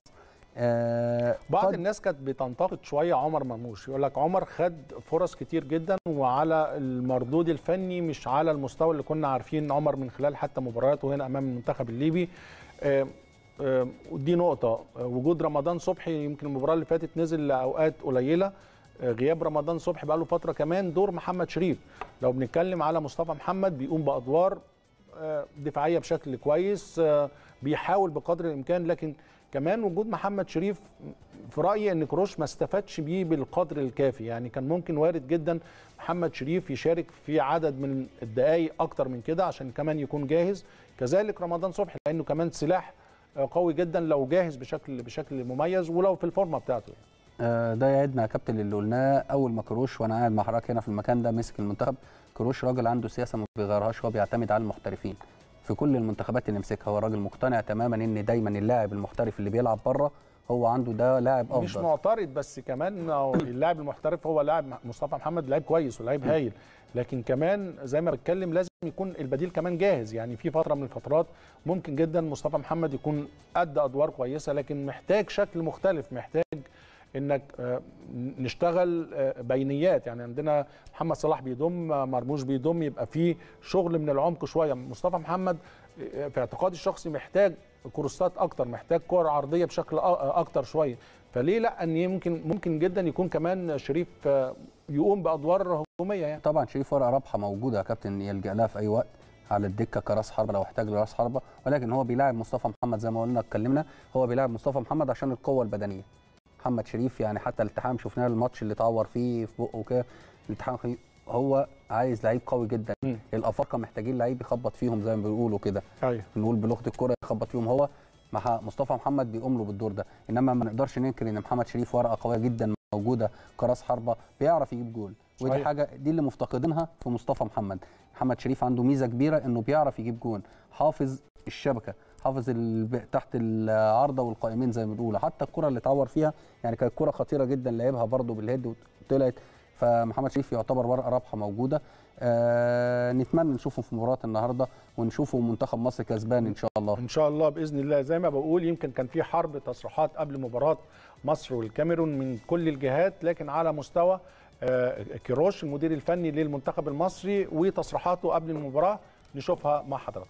آه بعض قد- الناس كانت بتنتقد شويه عمر مرموش يقول لك عمر خد فرص كتير جدا وعلى المردود الفني مش على المستوى اللي كنا عارفين عمر من خلال حتى مبارياته هنا امام المنتخب الليبي آه، آه، ودي نقطه آه، وجود رمضان صبحي يمكن المباراه اللي فاتت نزل لاوقات قليله آه، غياب رمضان صبحي بقى له فتره كمان دور محمد شريف لو بنتكلم على مصطفى محمد بيقوم بادوار آه، دفاعيه بشكل كويس آه، بيحاول بقدر الامكان لكن كمان وجود محمد شريف في رايي ان كروش ما استفادش بيه بالقدر الكافي يعني كان ممكن وارد جدا محمد شريف يشارك في عدد من الدقائق اكتر من كده عشان كمان يكون جاهز كذلك رمضان صبحي لانه كمان سلاح آه، قوي جدا لو جاهز بشكل بشكل مميز ولو في الفورمه بتاعته آه، ده يعيدنا يا كابتن اللي قلناه اول ما كروش وانا قاعد مع حضرتك هنا في المكان ده مسك المنتخب كروش راجل عنده سياسه ما بيغيرهاش هو بيعتمد على المحترفين في كل المنتخبات اللي مسكها هو راجل مقتنع تماما ان دايما اللاعب المحترف اللي بيلعب بره هو عنده ده لاعب مش افضل معترض بس كمان هو اللاعب المحترف هو لاعب مصطفى محمد لاعب كويس ولاعب هايل لكن كمان زي ما بتكلم لازم يكون البديل كمان جاهز يعني في فتره من الفترات ممكن جدا مصطفى محمد يكون ادى ادوار كويسه لكن محتاج شكل مختلف محتاج انك آه، نشتغل آه، بينيات يعني عندنا محمد صلاح بيضم آه، مرموش بيضم يبقى في شغل من العمق شويه مصطفى محمد آه، في اعتقادي الشخصي محتاج كروسات اكتر محتاج كور عرضيه بشكل أ- اكتر شويه فليه لا ان يمكن ممكن جدا يكون كمان شريف آه، يقوم بادوار هجوميه يعني طبعا شريف ورقه رابحه موجوده يا كابتن يلجا لها في اي وقت على الدكه كراس حربه لو احتاج لراس حربه ولكن هو بيلاعب مصطفى محمد زي ما قلنا اتكلمنا هو بيلاعب مصطفى محمد عشان القوه البدنيه محمد شريف يعني حتى الالتحام شفناه الماتش اللي اتعور فيه في بقه كده الالتحام خي- هو عايز لعيب قوي جدا مم. الافارقه محتاجين لعيب يخبط فيهم زي ما بيقولوا كده ايوه بنقول بلغه الكره يخبط فيهم هو مع مصطفى محمد بيقوم له بالدور ده انما ما نقدرش ننكر ان محمد شريف ورقه قويه جدا موجوده كراس حربه بيعرف يجيب جول ودي صحيح. حاجه دي اللي مفتقدينها في مصطفى محمد محمد شريف عنده ميزه كبيره انه بيعرف يجيب جول حافظ الشبكه حافظ ال- تحت العارضه والقائمين زي ما بنقول حتى الكره اللي اتعور فيها يعني كانت كره خطيره جدا لعبها برده بالهيد وطلعت فمحمد شريف يعتبر ورقه رابحه موجوده آه نتمنى نشوفه في مباراه النهارده ونشوفه منتخب مصر كسبان ان شاء الله ان شاء الله باذن الله زي ما بقول يمكن كان في حرب تصريحات قبل مباراه مصر والكاميرون من كل الجهات لكن على مستوى آه، كيروش المدير الفني للمنتخب المصري وتصريحاته قبل المباراه نشوفها مع حضراتكم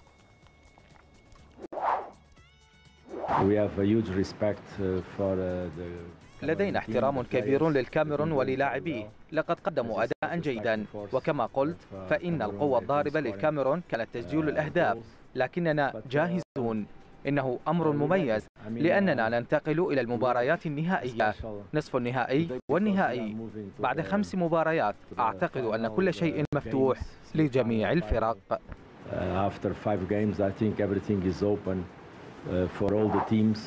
We have a huge respect uh, for uh, the لدينا احترام كبير للكاميرون وللاعبيه لقد قدموا أداء جيدا وكما قلت فإن القوة الضاربة للكاميرون كانت تسجيل الأهداف لكننا جاهزون إنه أمر مميز لأننا ننتقل إلى المباريات النهائية نصف النهائي والنهائي بعد خمس مباريات أعتقد أن كل شيء مفتوح لجميع الفرق Uh, after five games, I think everything is open uh, for all the teams.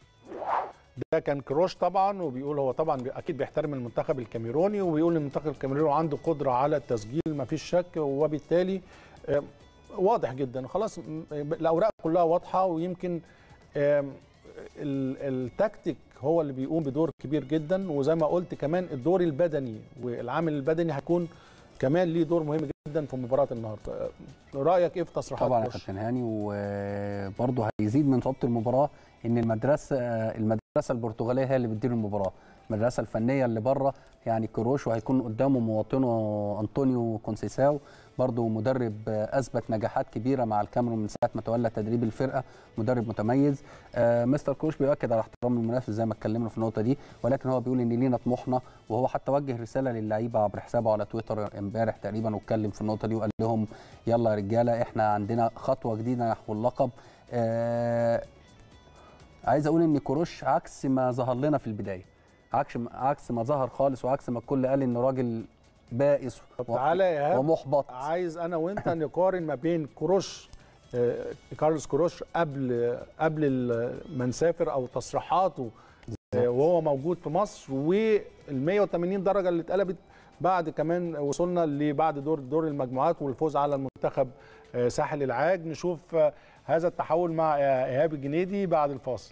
ده كان كروش طبعا وبيقول هو طبعا اكيد بيحترم المنتخب الكاميروني وبيقول ان المنتخب الكاميروني عنده قدره على التسجيل ما فيش شك وبالتالي آه، واضح جدا خلاص م- الاوراق كلها واضحه ويمكن آم، ال- التكتيك هو اللي بيقوم بدور كبير جدا وزي ما قلت كمان الدور البدني والعامل البدني هيكون كمان ليه دور مهم جدا في مباراه النهارده آه، رايك ايه في تصريحات طبعا يا كروش؟ كابتن هاني وبرضه هيزيد من صعوبه المباراه ان المدرسه المدرسه البرتغاليه هي اللي بتدير المباراه المدرسه الفنيه اللي بره يعني كروش وهيكون قدامه مواطنه انطونيو كونسيساو برضه مدرب اثبت نجاحات كبيره مع الكاميرون من ساعه ما تولى تدريب الفرقه مدرب متميز آه، مستر كروش بيؤكد على احترام المنافس زي ما اتكلمنا في النقطه دي ولكن هو بيقول ان لينا طموحنا وهو حتى وجه رساله للعيبه عبر حسابه على تويتر امبارح تقريبا واتكلم في النقطه دي وقال لهم يلا يا رجاله احنا عندنا خطوه جديده نحو اللقب آه عايز اقول ان كروش عكس ما ظهر لنا في البدايه عكس عكس ما ظهر خالص وعكس ما الكل قال انه راجل بائس طب و- تعالى يا إيهاب. ومحبط عايز انا وانت نقارن ما بين كروش آه، كارلوس كروش قبل قبل ال- ما نسافر او تصريحاته آه، وهو موجود في مصر وال 180 درجه اللي اتقلبت بعد كمان وصلنا لبعد دور دور المجموعات والفوز على المنتخب آه، ساحل العاج نشوف آه، هذا التحول مع ايهاب الجنيدي بعد الفاصل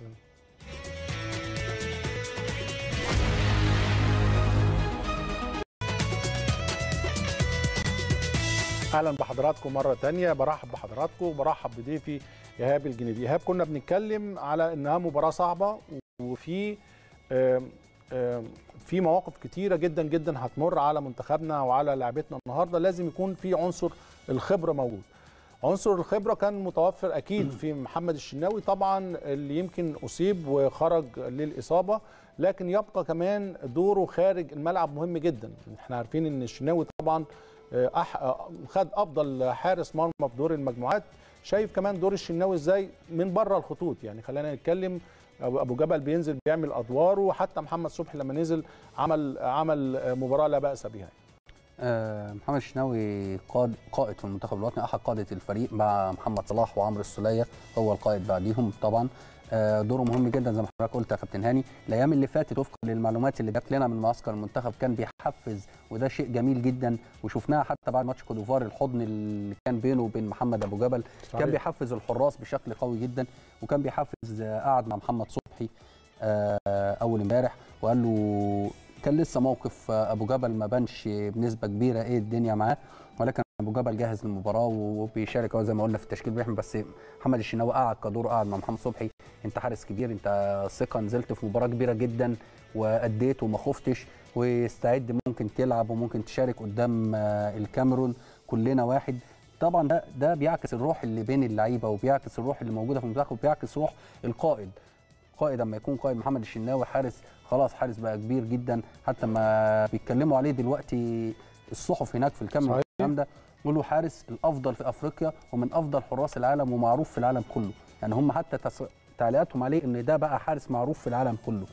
اهلا بحضراتكم مره تانية برحب بحضراتكم وبرحب بضيفي ايهاب الجنيدي ايهاب كنا بنتكلم على انها مباراه صعبه وفي آم، آم، في مواقف كتيره جدا جدا هتمر على منتخبنا وعلى لعبتنا النهارده لازم يكون في عنصر الخبره موجود عنصر الخبره كان متوفر اكيد في محمد الشناوي طبعا اللي يمكن اصيب وخرج للاصابه لكن يبقى كمان دوره خارج الملعب مهم جدا احنا عارفين ان الشناوي طبعا آه، أح... آه، خد افضل حارس مرمى في دور المجموعات شايف كمان دور الشناوي ازاي من بره الخطوط يعني خلينا نتكلم ابو أبو جبل بينزل بيعمل ادواره وحتى محمد صبحي لما نزل عمل عمل آه، مباراه لا باس بها آه، محمد الشناوي قائد قائد في المنتخب الوطني احد قاده الفريق مع محمد صلاح وعمرو السوليه هو القائد بعديهم طبعا آه، دوره مهم جدا زي ما حضرتك قلت يا كابتن هاني الايام اللي فاتت وفقا للمعلومات اللي جات لنا من معسكر المنتخب كان بيحفز وده شيء جميل جدا وشفناها حتى بعد ماتش كودوفار الحضن اللي كان بينه وبين محمد ابو جبل صحيح. كان بيحفز الحراس بشكل قوي جدا وكان بيحفز آه، قعد مع محمد صبحي آه، اول امبارح وقال له كان لسه موقف آه، ابو جبل ما بانش بنسبه كبيره ايه الدنيا معاه ولكن ابو جبل جاهز للمباراه وبيشارك هو زي ما قلنا في التشكيل بيحمل بس محمد الشناوي قعد كدور قعد مع محمد صبحي انت حارس كبير انت ثقه نزلت في مباراه كبيره جدا واديت وما خفتش واستعد ممكن تلعب وممكن تشارك قدام آه، الكاميرون كلنا واحد طبعا ده ده بيعكس الروح اللي بين اللعيبه وبيعكس الروح اللي موجوده في المنتخب وبيعكس روح القائد قائد اما يكون قائد محمد الشناوي حارس خلاص حارس بقى كبير جدا حتى ما بيتكلموا عليه دلوقتي الصحف هناك في الكاميرا صحيح. والكلام ده يقولوا حارس الافضل في افريقيا ومن افضل حراس العالم ومعروف في العالم كله يعني هم حتى تس... تعليقاتهم عليه ان ده بقى حارس معروف في العالم كله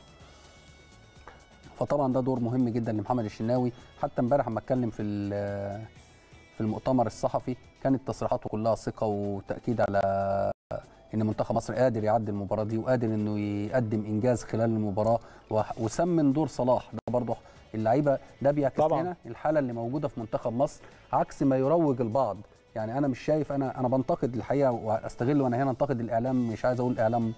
فطبعا ده دور مهم جدا لمحمد الشناوي حتى امبارح لما اتكلم في ال- في المؤتمر الصحفي كانت تصريحاته كلها ثقه وتاكيد على ان منتخب مصر قادر يعدي المباراه دي وقادر انه يقدم انجاز خلال المباراه وح- وسمن دور صلاح ده برضه اللعيبه ده بيعكس طبعاً. لنا الحاله اللي موجوده في منتخب مصر عكس ما يروج البعض يعني انا مش شايف انا انا بنتقد الحقيقه واستغل وانا هنا انتقد الاعلام مش عايز اقول اعلام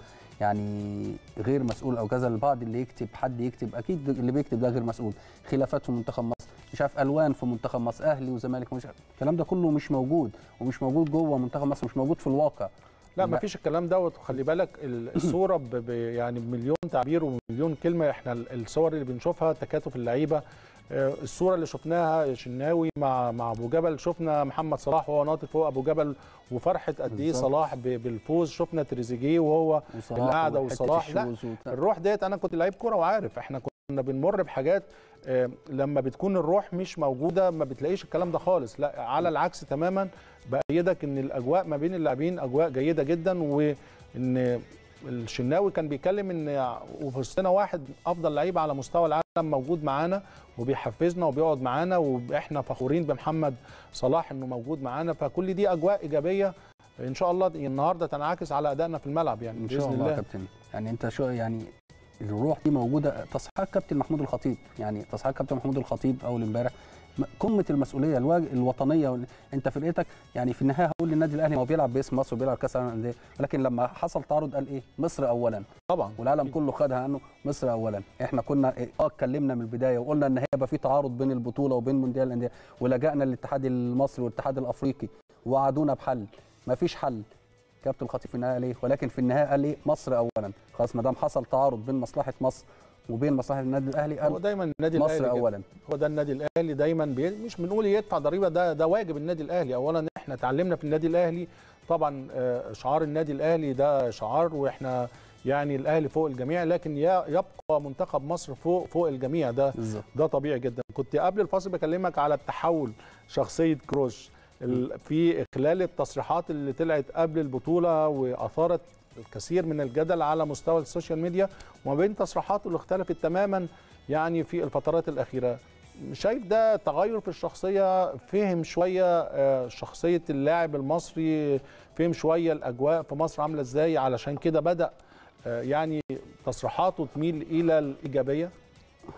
يعني غير مسؤول او كذا البعض اللي يكتب حد يكتب اكيد اللي بيكتب ده غير مسؤول خلافات في منتخب مصر مش عارف الوان في منتخب مصر اهلي وزمالك مش عارف الكلام ده كله مش موجود ومش موجود جوه منتخب مصر مش موجود في الواقع لا ما فيش الكلام دوت وخلي بالك ال- الصوره ب ب يعني بمليون تعبير ومليون كلمه احنا ال- الصور اللي بنشوفها تكاتف اللعيبه آه، الصوره اللي شفناها شناوي مع مع ابو جبل شفنا محمد صلاح وهو ناطط فوق ابو جبل وفرحه قد ايه بالظبط. صلاح ب- بالفوز شفنا تريزيجيه وهو القعده وحتة وصلاح لا الشوز وبتاع. الروح ديت انا كنت لعيب كوره وعارف احنا كنا بنمر بحاجات آه، لما بتكون الروح مش موجوده ما بتلاقيش الكلام ده خالص لا على العكس تماما بايدك ان الاجواء ما بين اللاعبين اجواء جيده جدا وان الشناوي كان بيتكلم ان وفي وسطنا واحد افضل لعيب على مستوى العالم موجود معانا وبيحفزنا وبيقعد معانا واحنا فخورين بمحمد صلاح انه موجود معانا فكل دي اجواء ايجابيه ان شاء الله النهارده تنعكس على ادائنا في الملعب يعني ان شاء باذن الله يا الله كابتن يعني انت شو يعني الروح دي موجوده تصحيحات كابتن محمود الخطيب يعني تصحيحات كابتن محمود الخطيب اول امبارح م- قمه المسؤوليه الواج- الوطنيه وال- انت فرقتك يعني في النهايه هقول للنادي الاهلي ما هو بيلعب باسم مصر وبيلعب كاس العالم للانديه ولكن لما حصل تعارض قال ايه مصر اولا طبعا والعالم كله خدها عنه مصر اولا احنا كنا إيه، اه اتكلمنا من البدايه وقلنا ان هيبقى في تعارض بين البطوله وبين مونديال الانديه ولجأنا للاتحاد المصري والاتحاد الافريقي ووعدونا بحل ما فيش حل كابتن الخطيب في النهايه قال ايه ولكن في النهايه قال ايه مصر اولا خلاص ما دام حصل تعارض بين مصلحه مصر وبين مصلحه النادي الاهلي هو قال دايما النادي الاهلي مصر كده. اولا هو ده النادي الاهلي دايما بي... مش بنقول يدفع ضريبه ده ده واجب النادي الاهلي اولا احنا اتعلمنا في النادي الاهلي طبعا آه، شعار النادي الاهلي ده شعار واحنا يعني الاهلي فوق الجميع لكن ي- يبقى منتخب مصر فوق فوق الجميع ده بالظبط ده طبيعي جدا كنت قبل الفاصل بكلمك على التحول شخصيه كروش ال- في خلال التصريحات اللي طلعت قبل البطوله واثارت الكثير من الجدل على مستوى السوشيال ميديا وما بين تصريحاته اللي اختلفت تماما يعني في الفترات الاخيره شايف ده تغير في الشخصيه فهم شويه آه، شخصيه اللاعب المصري فهم شويه الاجواء في مصر عامله ازاي علشان كده بدا آه، يعني تصريحاته تميل الى الايجابيه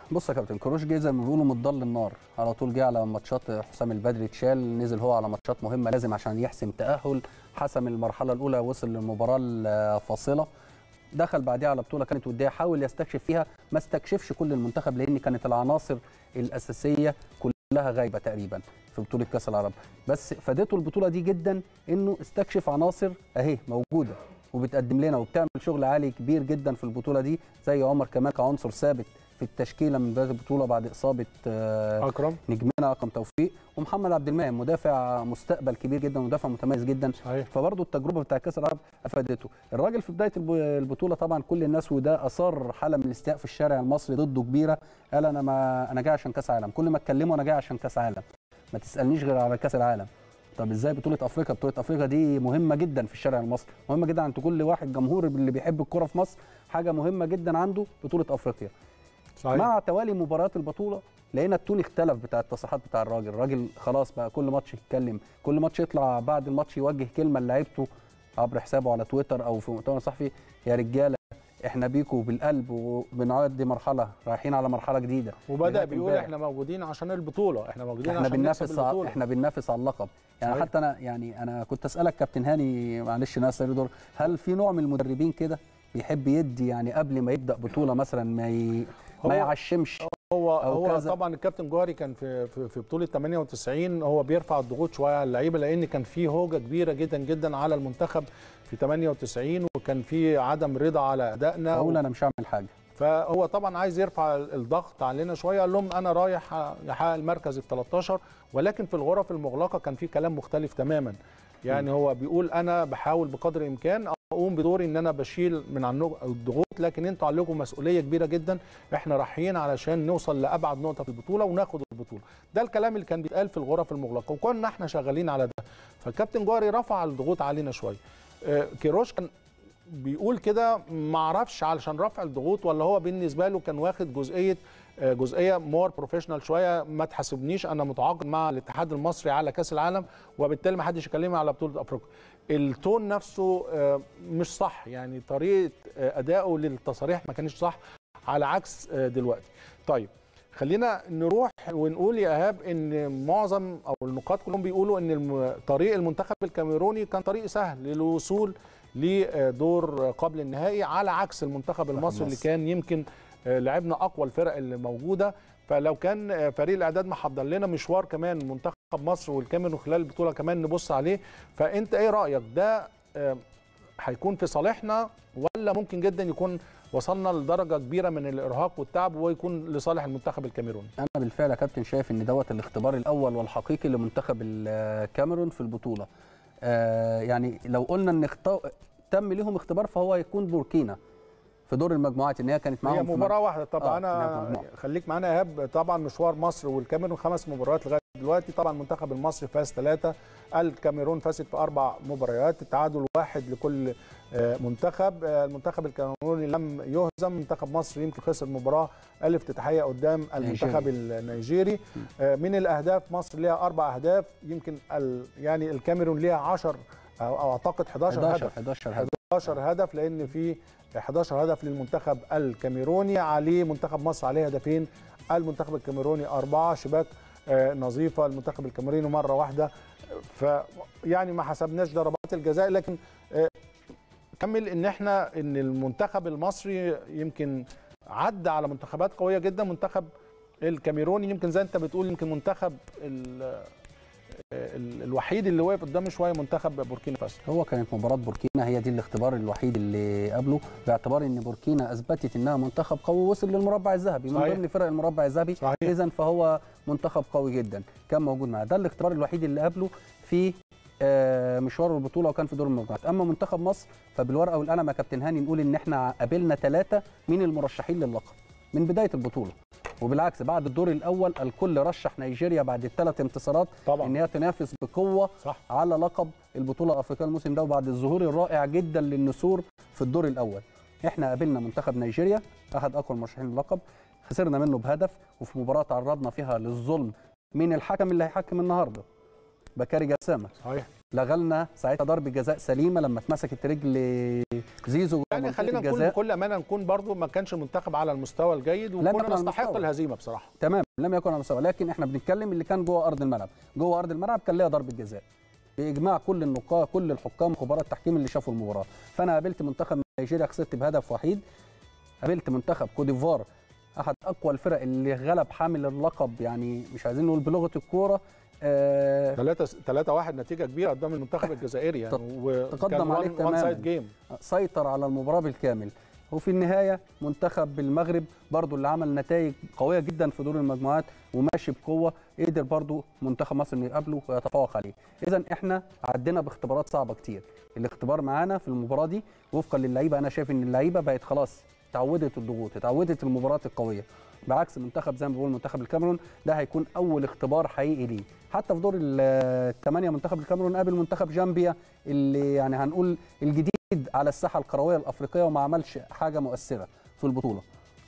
بص يا كابتن كروش جه زي ما بيقولوا من الضل النار على طول جه على ماتشات حسام البدري اتشال نزل هو على ماتشات مهمه لازم عشان يحسم تاهل حسم المرحله الاولى وصل للمباراه الفاصله دخل بعديها على بطوله كانت وديه حاول يستكشف فيها ما استكشفش كل المنتخب لان كانت العناصر الاساسيه كلها غايبه تقريبا في بطوله كاس العرب بس فادته البطوله دي جدا انه استكشف عناصر اهي موجوده وبتقدم لنا وبتعمل شغل عالي كبير جدا في البطوله دي زي عمر كمان كعنصر ثابت في التشكيله من بدايه البطوله بعد اصابه آه، اكرم نجمنا اكرم توفيق ومحمد عبد المنعم مدافع مستقبل كبير جدا ومدافع متميز جدا صحيح فبرضه التجربه بتاع كاس العرب افادته الراجل في بدايه الب- البطوله طبعا كل الناس وده اثار حاله من الاستياء في الشارع المصري ضده كبيره قال انا ما انا جاي عشان كاس عالم كل ما اتكلموا انا جاي عشان كاس عالم ما تسالنيش غير على كاس العالم طب ازاي بطوله افريقيا بطوله افريقيا دي مهمه جدا في الشارع المصري مهمه جدا عند كل واحد جمهور اللي بيحب الكره في مصر حاجه مهمه جدا عنده بطوله افريقيا صحيح مع توالي مباريات البطوله لقينا التون اختلف بتاع التصريحات بتاع الراجل الراجل خلاص بقى كل ماتش يتكلم كل ماتش يطلع بعد الماتش يوجه كلمه لعيبته عبر حسابه على تويتر او في مؤتمر صحفي يا رجاله احنا بيكوا بالقلب وبنعدي مرحله رايحين على مرحله جديده وبدا لغاية بيقول امبارح. احنا موجودين عشان البطوله احنا موجودين احنا عشان بننافس نكسب ع- البطوله احنا بننافس على اللقب يعني صحيح. حتى انا يعني انا كنت اسالك كابتن هاني معلش ناس دور هل في نوع من المدربين كده بيحب يدي يعني قبل ما يبدا بطوله مثلا ما ي... هو- ما يعشمش هو أو هو كذا. طبعا الكابتن جوهري كان في في, في بطوله 98 هو بيرفع الضغوط شويه على اللعيبه لان كان في هوجه كبيره جدا جدا على المنتخب في 98 وكان في عدم رضا على ادائنا اقول انا مش هعمل حاجه فهو طبعا عايز يرفع الضغط علينا شويه قال لهم انا رايح احقق المركز ال 13 ولكن في الغرف المغلقه كان في كلام مختلف تماما يعني هو بيقول انا بحاول بقدر الامكان اقوم بدوري ان انا بشيل من عنكم الضغوط لكن انتوا عليكم مسؤوليه كبيره جدا احنا رايحين علشان نوصل لابعد نقطه في البطوله وناخد البطوله ده الكلام اللي كان بيتقال في الغرف المغلقه وكنا احنا شغالين على ده فالكابتن جوهري رفع الضغوط علينا شويه آه، كيروش كان بيقول كده ما اعرفش علشان رفع الضغوط ولا هو بالنسبه له كان واخد جزئيه آه، جزئيه مور بروفيشنال شويه ما تحاسبنيش انا متعاقد مع الاتحاد المصري على كاس العالم وبالتالي ما حدش يكلمني على بطوله افريقيا التون نفسه آه، مش صح يعني طريقه آه، ادائه للتصاريح ما كانش صح على عكس آه، دلوقتي طيب خلينا نروح ونقول يا ايهاب ان معظم او النقاد كلهم بيقولوا ان الم- طريق المنتخب الكاميروني كان طريق سهل للوصول لدور قبل النهائي على عكس المنتخب المصري اللي مصر. كان يمكن آه، لعبنا اقوى الفرق اللي موجوده فلو كان آه، فريق الاعداد محضر لنا مشوار كمان منتخب مصر والكاميرون خلال البطوله كمان نبص عليه فانت ايه رايك ده آه، هيكون في صالحنا ولا ممكن جدا يكون وصلنا لدرجه كبيره من الارهاق والتعب ويكون لصالح المنتخب الكاميروني انا بالفعل يا كابتن شايف ان دوت الاختبار الاول والحقيقي لمنتخب الكاميرون في البطوله آه يعني لو قلنا ان اختو... تم ليهم اختبار فهو هيكون بوركينا في دور المجموعات ان هي كانت معاهم هي في مباراه واحده طبعا آه، إنها انا مجموعة. خليك معانا يا ايهاب طبعا مشوار مصر والكاميرون خمس مباريات لغايه دلوقتي طبعا المنتخب المصري فاز ثلاثه الكاميرون فازت في اربع مباريات التعادل واحد لكل آه، منتخب آه، المنتخب الكاميروني لم يهزم منتخب مصر يمكن خسر مباراه الافتتاحيه قدام المنتخب النيجيري آه، من الاهداف مصر ليها اربع اهداف يمكن ال يعني الكاميرون ليها 10 او أو اعتقد 11 هدف 11 11 هدف 11 هدف لان في 11 هدف للمنتخب الكاميروني عليه منتخب مصر عليه هدفين المنتخب الكاميروني أربعة شباك آه، نظيفة المنتخب الكاميروني مرة واحدة ف يعني ما حسبناش ضربات الجزاء لكن آه، كمل ان احنا ان المنتخب المصري يمكن عدى على منتخبات قوية جدا منتخب الكاميروني يمكن زي انت بتقول يمكن منتخب ال- ال- الوحيد اللي واقف قدامه شويه منتخب بوركينا فاسو هو كانت مباراة بوركينا هي دي الاختبار الوحيد اللي قبله باعتبار ان بوركينا اثبتت انها منتخب قوي وصل للمربع الذهبي من صحيح. ضمن فرق المربع الذهبي صحيح. اذا فهو منتخب قوي جدا كان موجود معاه ده الاختبار الوحيد اللي قبله في آه، مشوار البطوله وكان في دور المجموعات اما منتخب مصر فبالورقه والقلم يا كابتن هاني نقول ان احنا قابلنا ثلاثه من المرشحين للقب من بدايه البطوله وبالعكس بعد الدور الاول الكل رشح نيجيريا بعد الثلاث انتصارات طبعا ان هي تنافس بقوه صح على لقب البطوله الافريقيه الموسم ده وبعد الظهور الرائع جدا للنسور في الدور الاول احنا قابلنا منتخب نيجيريا احد اقوى المرشحين للقب خسرنا منه بهدف وفي مباراه تعرضنا فيها للظلم من الحكم اللي هيحكم النهارده بكاري جسامه صحيح لغلنا ساعتها ضربه جزاء سليمه لما اتمسكت رجل زيزو جوه يعني منطقة خلينا نكون الجزاء. بكل امانه نكون برضو ما كانش المنتخب على المستوى الجيد لم يكن وكنا على نستحق المستوى. الهزيمه بصراحه تمام لم يكن على مستوى لكن احنا بنتكلم اللي كان جوه ارض الملعب جوه ارض الملعب كان ليها ضربه جزاء باجماع كل النقاة كل الحكام خبراء التحكيم اللي شافوا المباراه فانا قابلت منتخب نيجيريا خسرت بهدف وحيد قابلت منتخب كوت ديفوار احد اقوى الفرق اللي غلب حامل اللقب يعني مش عايزين نقول بلغه الكوره آه 3 3 1 نتيجه كبيره قدام المنتخب الجزائري يعني تقدم عليه وان تماماً. سايد جيم سيطر على المباراه بالكامل وفي النهايه منتخب المغرب برضو اللي عمل نتائج قويه جدا في دور المجموعات وماشي بقوه قدر برضو منتخب مصر انه يقابله ويتفوق عليه اذا احنا عدينا باختبارات صعبه كتير الاختبار معانا في المباراه دي وفقا للعيبه انا شايف ان اللعيبه بقت خلاص اتعودت الضغوط اتعودت المباريات القويه بعكس منتخب زي ما بقول منتخب الكاميرون ده هيكون اول اختبار حقيقي ليه حتى في دور الثمانيه منتخب الكاميرون قابل منتخب جامبيا اللي يعني هنقول الجديد على الساحه الكرويه الافريقيه وما عملش حاجه مؤثره في البطوله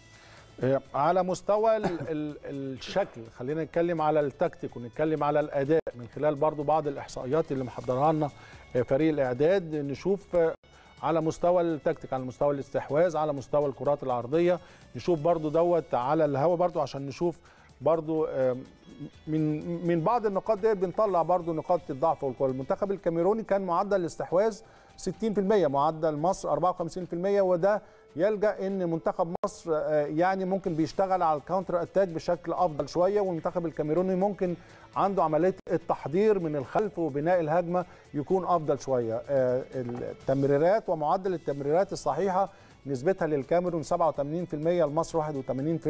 آه، على مستوى ال ال الشكل خلينا نتكلم على التكتيك ونتكلم على الاداء من خلال برضو بعض الاحصائيات اللي محضرها لنا آه، فريق الاعداد نشوف آه، على مستوى التكتيك على مستوى الاستحواذ على مستوى الكرات العرضيه نشوف برضو دوت على الهوا برضو عشان نشوف برضو آه، من من بعض النقاط ديت بنطلع برضو نقاط الضعف والقوه المنتخب الكاميروني كان معدل الاستحواذ 60% معدل مصر 54% وده يلجا ان منتخب مصر آه، يعني ممكن بيشتغل على الكاونتر اتاك بشكل افضل شويه والمنتخب الكاميروني ممكن عنده عمليه التحضير من الخلف وبناء الهجمه يكون افضل شويه آه، التمريرات ومعدل التمريرات الصحيحه نسبتها للكاميرون 87% لمصر 81%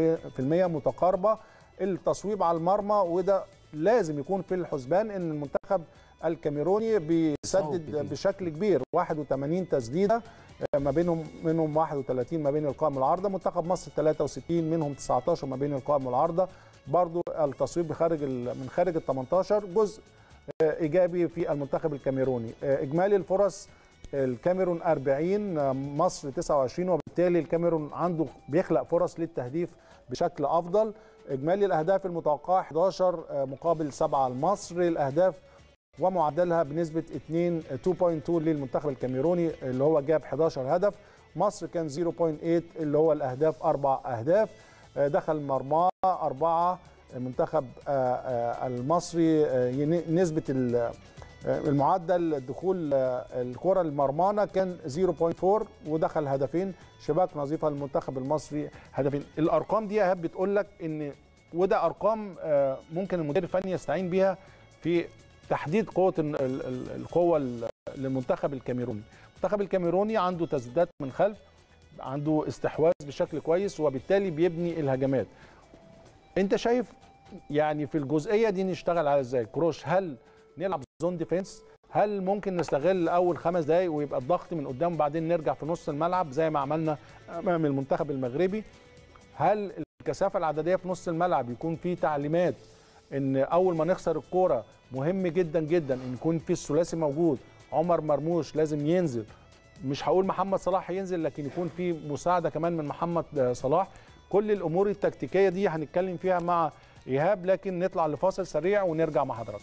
متقاربه التصويب على المرمى وده لازم يكون في الحسبان ان المنتخب الكاميروني بيسدد كتير. بشكل كبير 81 تسديده ما بينهم منهم 31 ما بين القائم والعارضه منتخب مصر 63 منهم 19 ما بين القائم والعارضه برضو التصويب خارج ال- من خارج ال 18 جزء آه، ايجابي في المنتخب الكاميروني آه، اجمالي الفرص الكاميرون 40 آه، مصر 29 وبالتالي الكاميرون عنده بيخلق فرص للتهديف بشكل افضل اجمالي الاهداف المتوقعه 11 آه، مقابل 7 لمصر الاهداف ومعدلها بنسبه 2 2.2 للمنتخب الكاميروني اللي هو جاب 11 هدف مصر كان 0.8 اللي هو الاهداف اربع اهداف آه، دخل مرمى اربعه المنتخب آه، آه، المصري آه، ين- نسبه ال- آه، المعدل دخول آه، الكره المرمانه كان 0.4 ودخل هدفين شباك نظيفه للمنتخب المصري هدفين الارقام دي يا ايهاب بتقول لك ان وده ارقام آه، ممكن المدير الفني يستعين بيها في تحديد قوه ال- ال- ال- القوه ال- للمنتخب الكاميروني المنتخب الكاميروني عنده تسديدات من خلف عنده استحواذ بشكل كويس وبالتالي بيبني الهجمات انت شايف يعني في الجزئيه دي نشتغل على ازاي كروش هل نلعب زون ديفense هل ممكن نستغل اول خمس دقائق ويبقى الضغط من قدام وبعدين نرجع في نص الملعب زي ما عملنا امام المنتخب المغربي هل الكثافه العدديه في نص الملعب يكون في تعليمات ان اول ما نخسر الكوره مهم جدا جدا ان يكون في الثلاثي موجود عمر مرموش لازم ينزل مش هقول محمد صلاح ينزل لكن يكون في مساعده كمان من محمد صلاح كل الامور التكتيكيه دي هنتكلم فيها مع ايهاب لكن نطلع لفاصل سريع ونرجع مع حضراتكم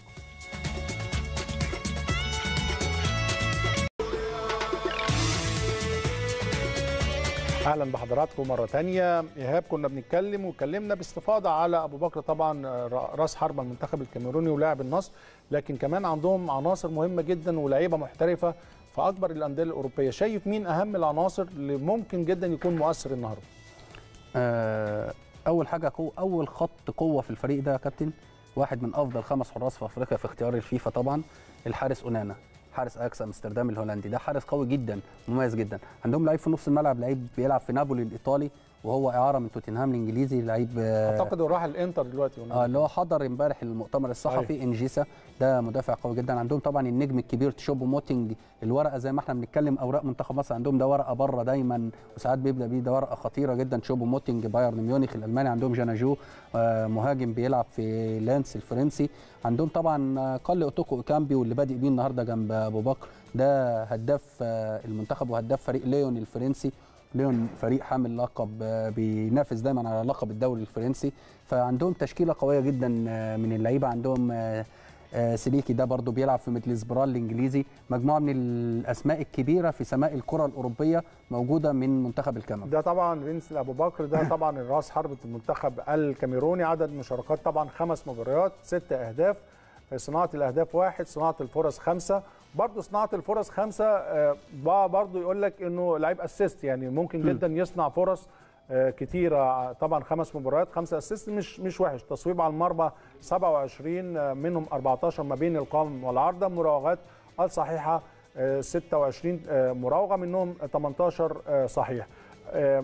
اهلا بحضراتكم مره تانية ايهاب كنا بنتكلم واتكلمنا باستفاضه على ابو بكر طبعا راس حربه المنتخب الكاميروني ولاعب النصر لكن كمان عندهم عناصر مهمه جدا ولاعيبه محترفه في اكبر الانديه الاوروبيه شايف مين اهم العناصر اللي ممكن جدا يكون مؤثر النهارده آه، اول حاجه قوة اول خط قوه في الفريق ده يا كابتن واحد من افضل خمس حراس في افريقيا في اختيار الفيفا طبعا الحارس اونانا حارس اكس امستردام الهولندي ده حارس قوي جدا مميز جدا عندهم لعيب في نص الملعب لعيب بيلعب في نابولي الايطالي وهو اعاره من توتنهام الانجليزي لعيب آه، اعتقد هو راح الانتر دلوقتي اه اللي هو حضر امبارح المؤتمر الصحفي انجيسا ده مدافع قوي جدا عندهم طبعا النجم الكبير تشوبو موتينج الورقه زي ما احنا بنتكلم اوراق منتخب مصر عندهم ده ورقه بره دايما وساعات بيبدا بيه ده ورقه خطيره جدا تشوبو موتينج بايرن ميونخ الالماني عندهم جاناجو آه مهاجم بيلعب في لانس الفرنسي عندهم طبعا آه، قال اوتوكو كامبي واللي بادئ بيه النهارده جنب ابو بكر ده هداف آه، المنتخب وهداف فريق ليون الفرنسي ليون فريق حامل لقب آه، بينافس دايما على لقب الدوري الفرنسي فعندهم تشكيله قويه جدا آه، من اللعيبه عندهم آه، آه، سليكي ده برضو بيلعب في ميدلسبرا الانجليزي مجموعه من الاسماء الكبيره في سماء الكره الاوروبيه موجوده من منتخب الكاميرون ده طبعا فينس ابو بكر ده طبعا الراس حربه المنتخب الكاميروني عدد مشاركات طبعا خمس مباريات ست اهداف صناعه الاهداف واحد صناعه الفرص خمسه برضه صناعه الفرص خمسه آه، بقى برضه يقول لك انه لعيب اسيست يعني ممكن جدا يصنع فرص آه، كتيره طبعا خمس مباريات خمسه اسيست مش مش وحش تصويب على المرمى 27 آه، منهم 14 ما بين القام والعارضه مراوغات الصحيحه آه، 26 آه، مراوغه منهم 18 آه، صحيح آه،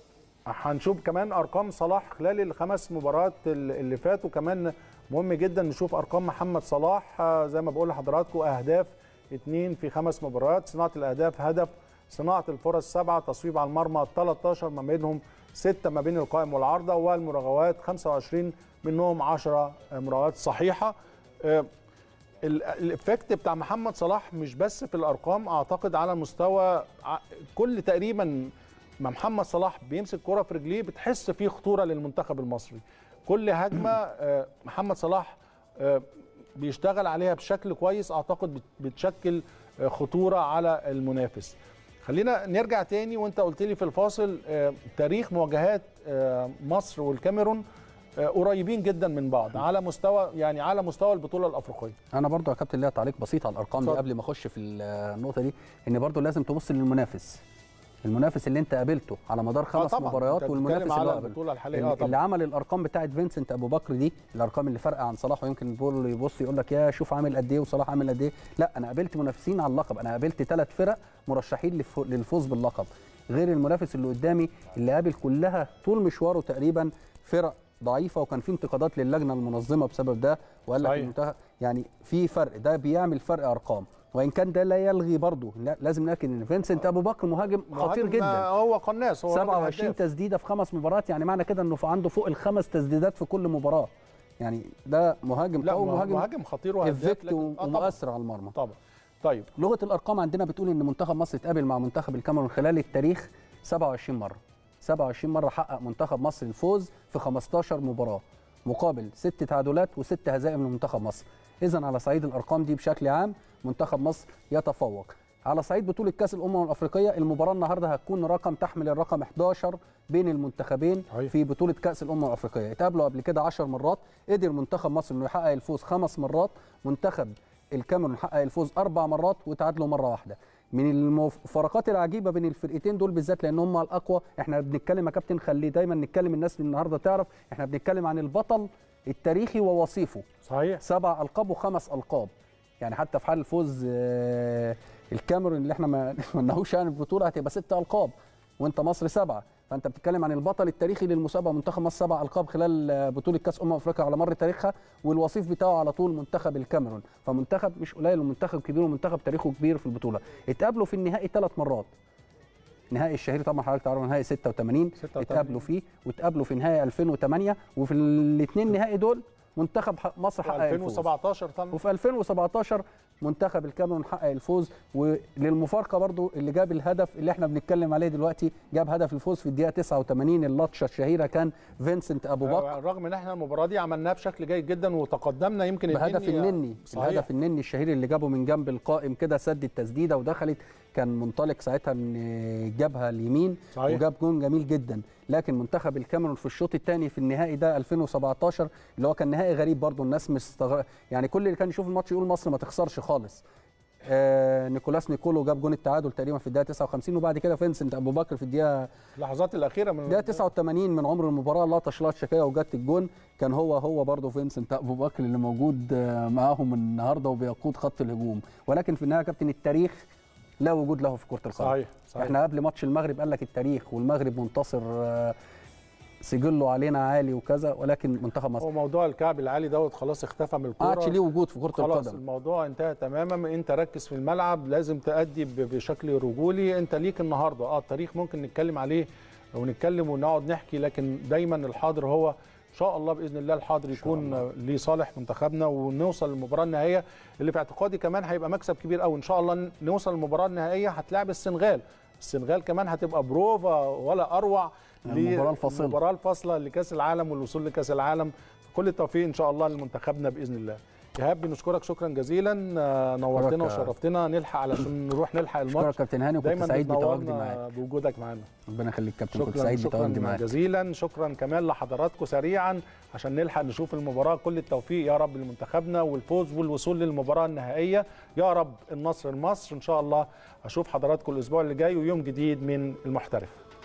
هنشوف كمان ارقام صلاح خلال الخمس مباريات ال- اللي فاتوا كمان مهم جدا نشوف ارقام محمد صلاح آه، زي ما بقول لحضراتكم اهداف اثنين في خمس مباريات صناعه الاهداف هدف صناعه الفرص سبعه تصويب على المرمى 13 ما بينهم سته ما بين القائم والعارضه والمراوغات 25 منهم 10 مراوغات صحيحه آه، ال- الافكت بتاع محمد صلاح مش بس في الارقام اعتقد على مستوى ع- كل تقريبا ما محمد صلاح بيمسك كرة في رجليه بتحس فيه خطوره للمنتخب المصري كل هجمه آه، محمد صلاح آه، بيشتغل عليها بشكل كويس اعتقد بت- بتشكل آه، خطوره على المنافس خلينا نرجع تاني وانت قلت لي في الفاصل آه، تاريخ مواجهات آه، مصر والكاميرون آه، قريبين جدا من بعض على مستوى يعني على مستوى البطوله الافريقيه انا برضو يا كابتن ليا تعليق بسيط على الارقام دي اتفضل. قبل ما اخش في النقطه دي ان برضو لازم تبص للمنافس المنافس اللي انت قابلته على مدار خمس طبعاً. مباريات أنت والمنافس بتتكلم اللي على هو قابله. البطولة الحالية. اللي- آه طبعاً. اللي عمل الارقام بتاعت فينسنت ابو بكر دي الارقام اللي فارقه عن صلاح ويمكن بيقول يبص يقول لك يا شوف عامل قد ايه وصلاح عامل قد ايه لا انا قابلت منافسين على اللقب انا قابلت ثلاث فرق مرشحين للف- للفوز باللقب غير المنافس اللي قدامي اللي قابل كلها طول مشواره تقريبا فرق ضعيفه وكان في انتقادات للجنه المنظمه بسبب ده وقال لك صحيح. المنتخب يعني في فرق ده بيعمل فرق ارقام وان كان ده لا يلغي برضه لا لازم ناكد ان فينسنت ابو بكر مهاجم خطير مهاجم، جدا آه، هو قناص هو راجل 27 هداف. تسديده في خمس مباريات يعني معنى كده انه في عنده فوق الخمس تسديدات في كل مباراه يعني ده مهاجم لا قوي مهاجم, مهاجم مهاجم خطير وهداف افكت لكن- آه، طبعاً. ومؤثر على المرمى طبعا طيب لغه الارقام عندنا بتقول ان منتخب مصر اتقابل مع منتخب الكاميرون خلال التاريخ 27 مره 27 مره حقق منتخب مصر الفوز في 15 مباراه مقابل ست تعادلات وست هزائم لمنتخب مصر اذا على صعيد الارقام دي بشكل عام منتخب مصر يتفوق على صعيد بطوله كاس الامم الافريقيه المباراه النهارده هتكون رقم تحمل الرقم 11 بين المنتخبين صحيح. في بطوله كاس الامم الافريقيه اتقابلوا قبل كده 10 مرات قدر منتخب مصر انه يحقق الفوز خمس مرات منتخب الكاميرون حقق الفوز اربع مرات وتعادلوا مره واحده من المفارقات العجيبه بين الفرقتين دول بالذات لان هم الاقوى احنا بنتكلم يا كابتن خلي دايما نتكلم الناس النهارده تعرف احنا بنتكلم عن البطل التاريخي ووصيفه صحيح سبع القاب وخمس القاب يعني حتى في حال فوز آه، الكاميرون اللي احنا ما قلناهوش يعني البطوله هتبقى ست القاب وانت مصر سبعه فانت بتتكلم عن البطل التاريخي للمسابقه منتخب مصر سبع القاب خلال آه، بطوله كاس امم افريقيا على مر تاريخها والوصيف بتاعه على طول منتخب الكاميرون فمنتخب مش قليل ومنتخب كبير ومنتخب تاريخه كبير في البطوله اتقابلوا في النهائي ثلاث مرات نهائي الشهير طبعا حضرتك تعرفوا نهائي 86 86. اتقابلوا فيه واتقابلوا في نهائي 2008 وفي الاثنين نهائي دول منتخب ح- مصر حقق الفوز 2017 طبعا وفي 2017 منتخب الكاميرون حقق الفوز وللمفارقه برضو اللي جاب الهدف اللي احنا بنتكلم عليه دلوقتي جاب هدف الفوز في الدقيقه 89 اللطشه الشهيره كان فينسنت ابو بكر رغم ان احنا المباراه دي عملناها بشكل جيد جدا وتقدمنا يمكن بهدف النني صحيح الهدف النني الشهير اللي جابه من جنب القائم كده سد التسديده ودخلت كان منطلق ساعتها من الجبهه اليمين صحيح. وجاب جون جميل جدا لكن منتخب الكاميرون في الشوط الثاني في النهائي ده 2017 اللي هو كان نهائي غريب برضو الناس مستغرب يعني كل اللي كان يشوف الماتش يقول مصر ما تخسرش خالص آه نيكولاس نيكولو جاب جون التعادل تقريبا في الدقيقه 59 وبعد كده فينسنت ابو بكر في الدقيقه اللحظات الاخيره من دقيقه 89 من عمر المباراه لطش لطشه كده وجت الجون كان هو هو برضه فينسنت ابو بكر اللي موجود آه، معاهم النهارده وبيقود خط الهجوم ولكن في النهايه يا كابتن التاريخ لا وجود له في كره القدم صحيح صحيح احنا قبل ماتش المغرب قال لك التاريخ والمغرب منتصر آه، سجله علينا عالي وكذا ولكن منتخب مصر هو موضوع الكعب العالي دوت خلاص اختفى من ما الكوره عادش ليه وجود في كره خلاص القدم الموضوع انتهى تماما انت ركز في الملعب لازم تأدي ب- بشكل رجولي انت ليك النهارده اه التاريخ ممكن نتكلم عليه ونتكلم ونقعد نحكي لكن دايما الحاضر هو ان شاء الله باذن الله الحاضر يكون لصالح منتخبنا ونوصل للمباراه النهائيه اللي في اعتقادي كمان هيبقى مكسب كبير قوي ان شاء الله نوصل للمباراه النهائيه هتلاعب السنغال السنغال كمان هتبقى بروفا ولا اروع المباراة الفاصلة. المباراه الفاصله لكاس العالم والوصول لكاس العالم كل التوفيق ان شاء الله لمنتخبنا باذن الله ايهاب بنشكرك شكرا جزيلا آه، نورتنا أشكرك. وشرفتنا نلحق علشان نروح نلحق اشكرك الماتش كابتن هاني وكنت دايما سعيد بتواجدي بتنورنا معاك بوجودك معانا ربنا يخليك كابتن كنت شكرا سعيد شكرا بتواجدي معاك جزيلا شكرا كمان لحضراتكم سريعا عشان نلحق نشوف المباراه كل التوفيق يا رب لمنتخبنا والفوز والوصول للمباراه النهائيه يا رب النصر لمصر ان شاء الله اشوف حضراتكم الاسبوع اللي جاي ويوم جديد من المحترف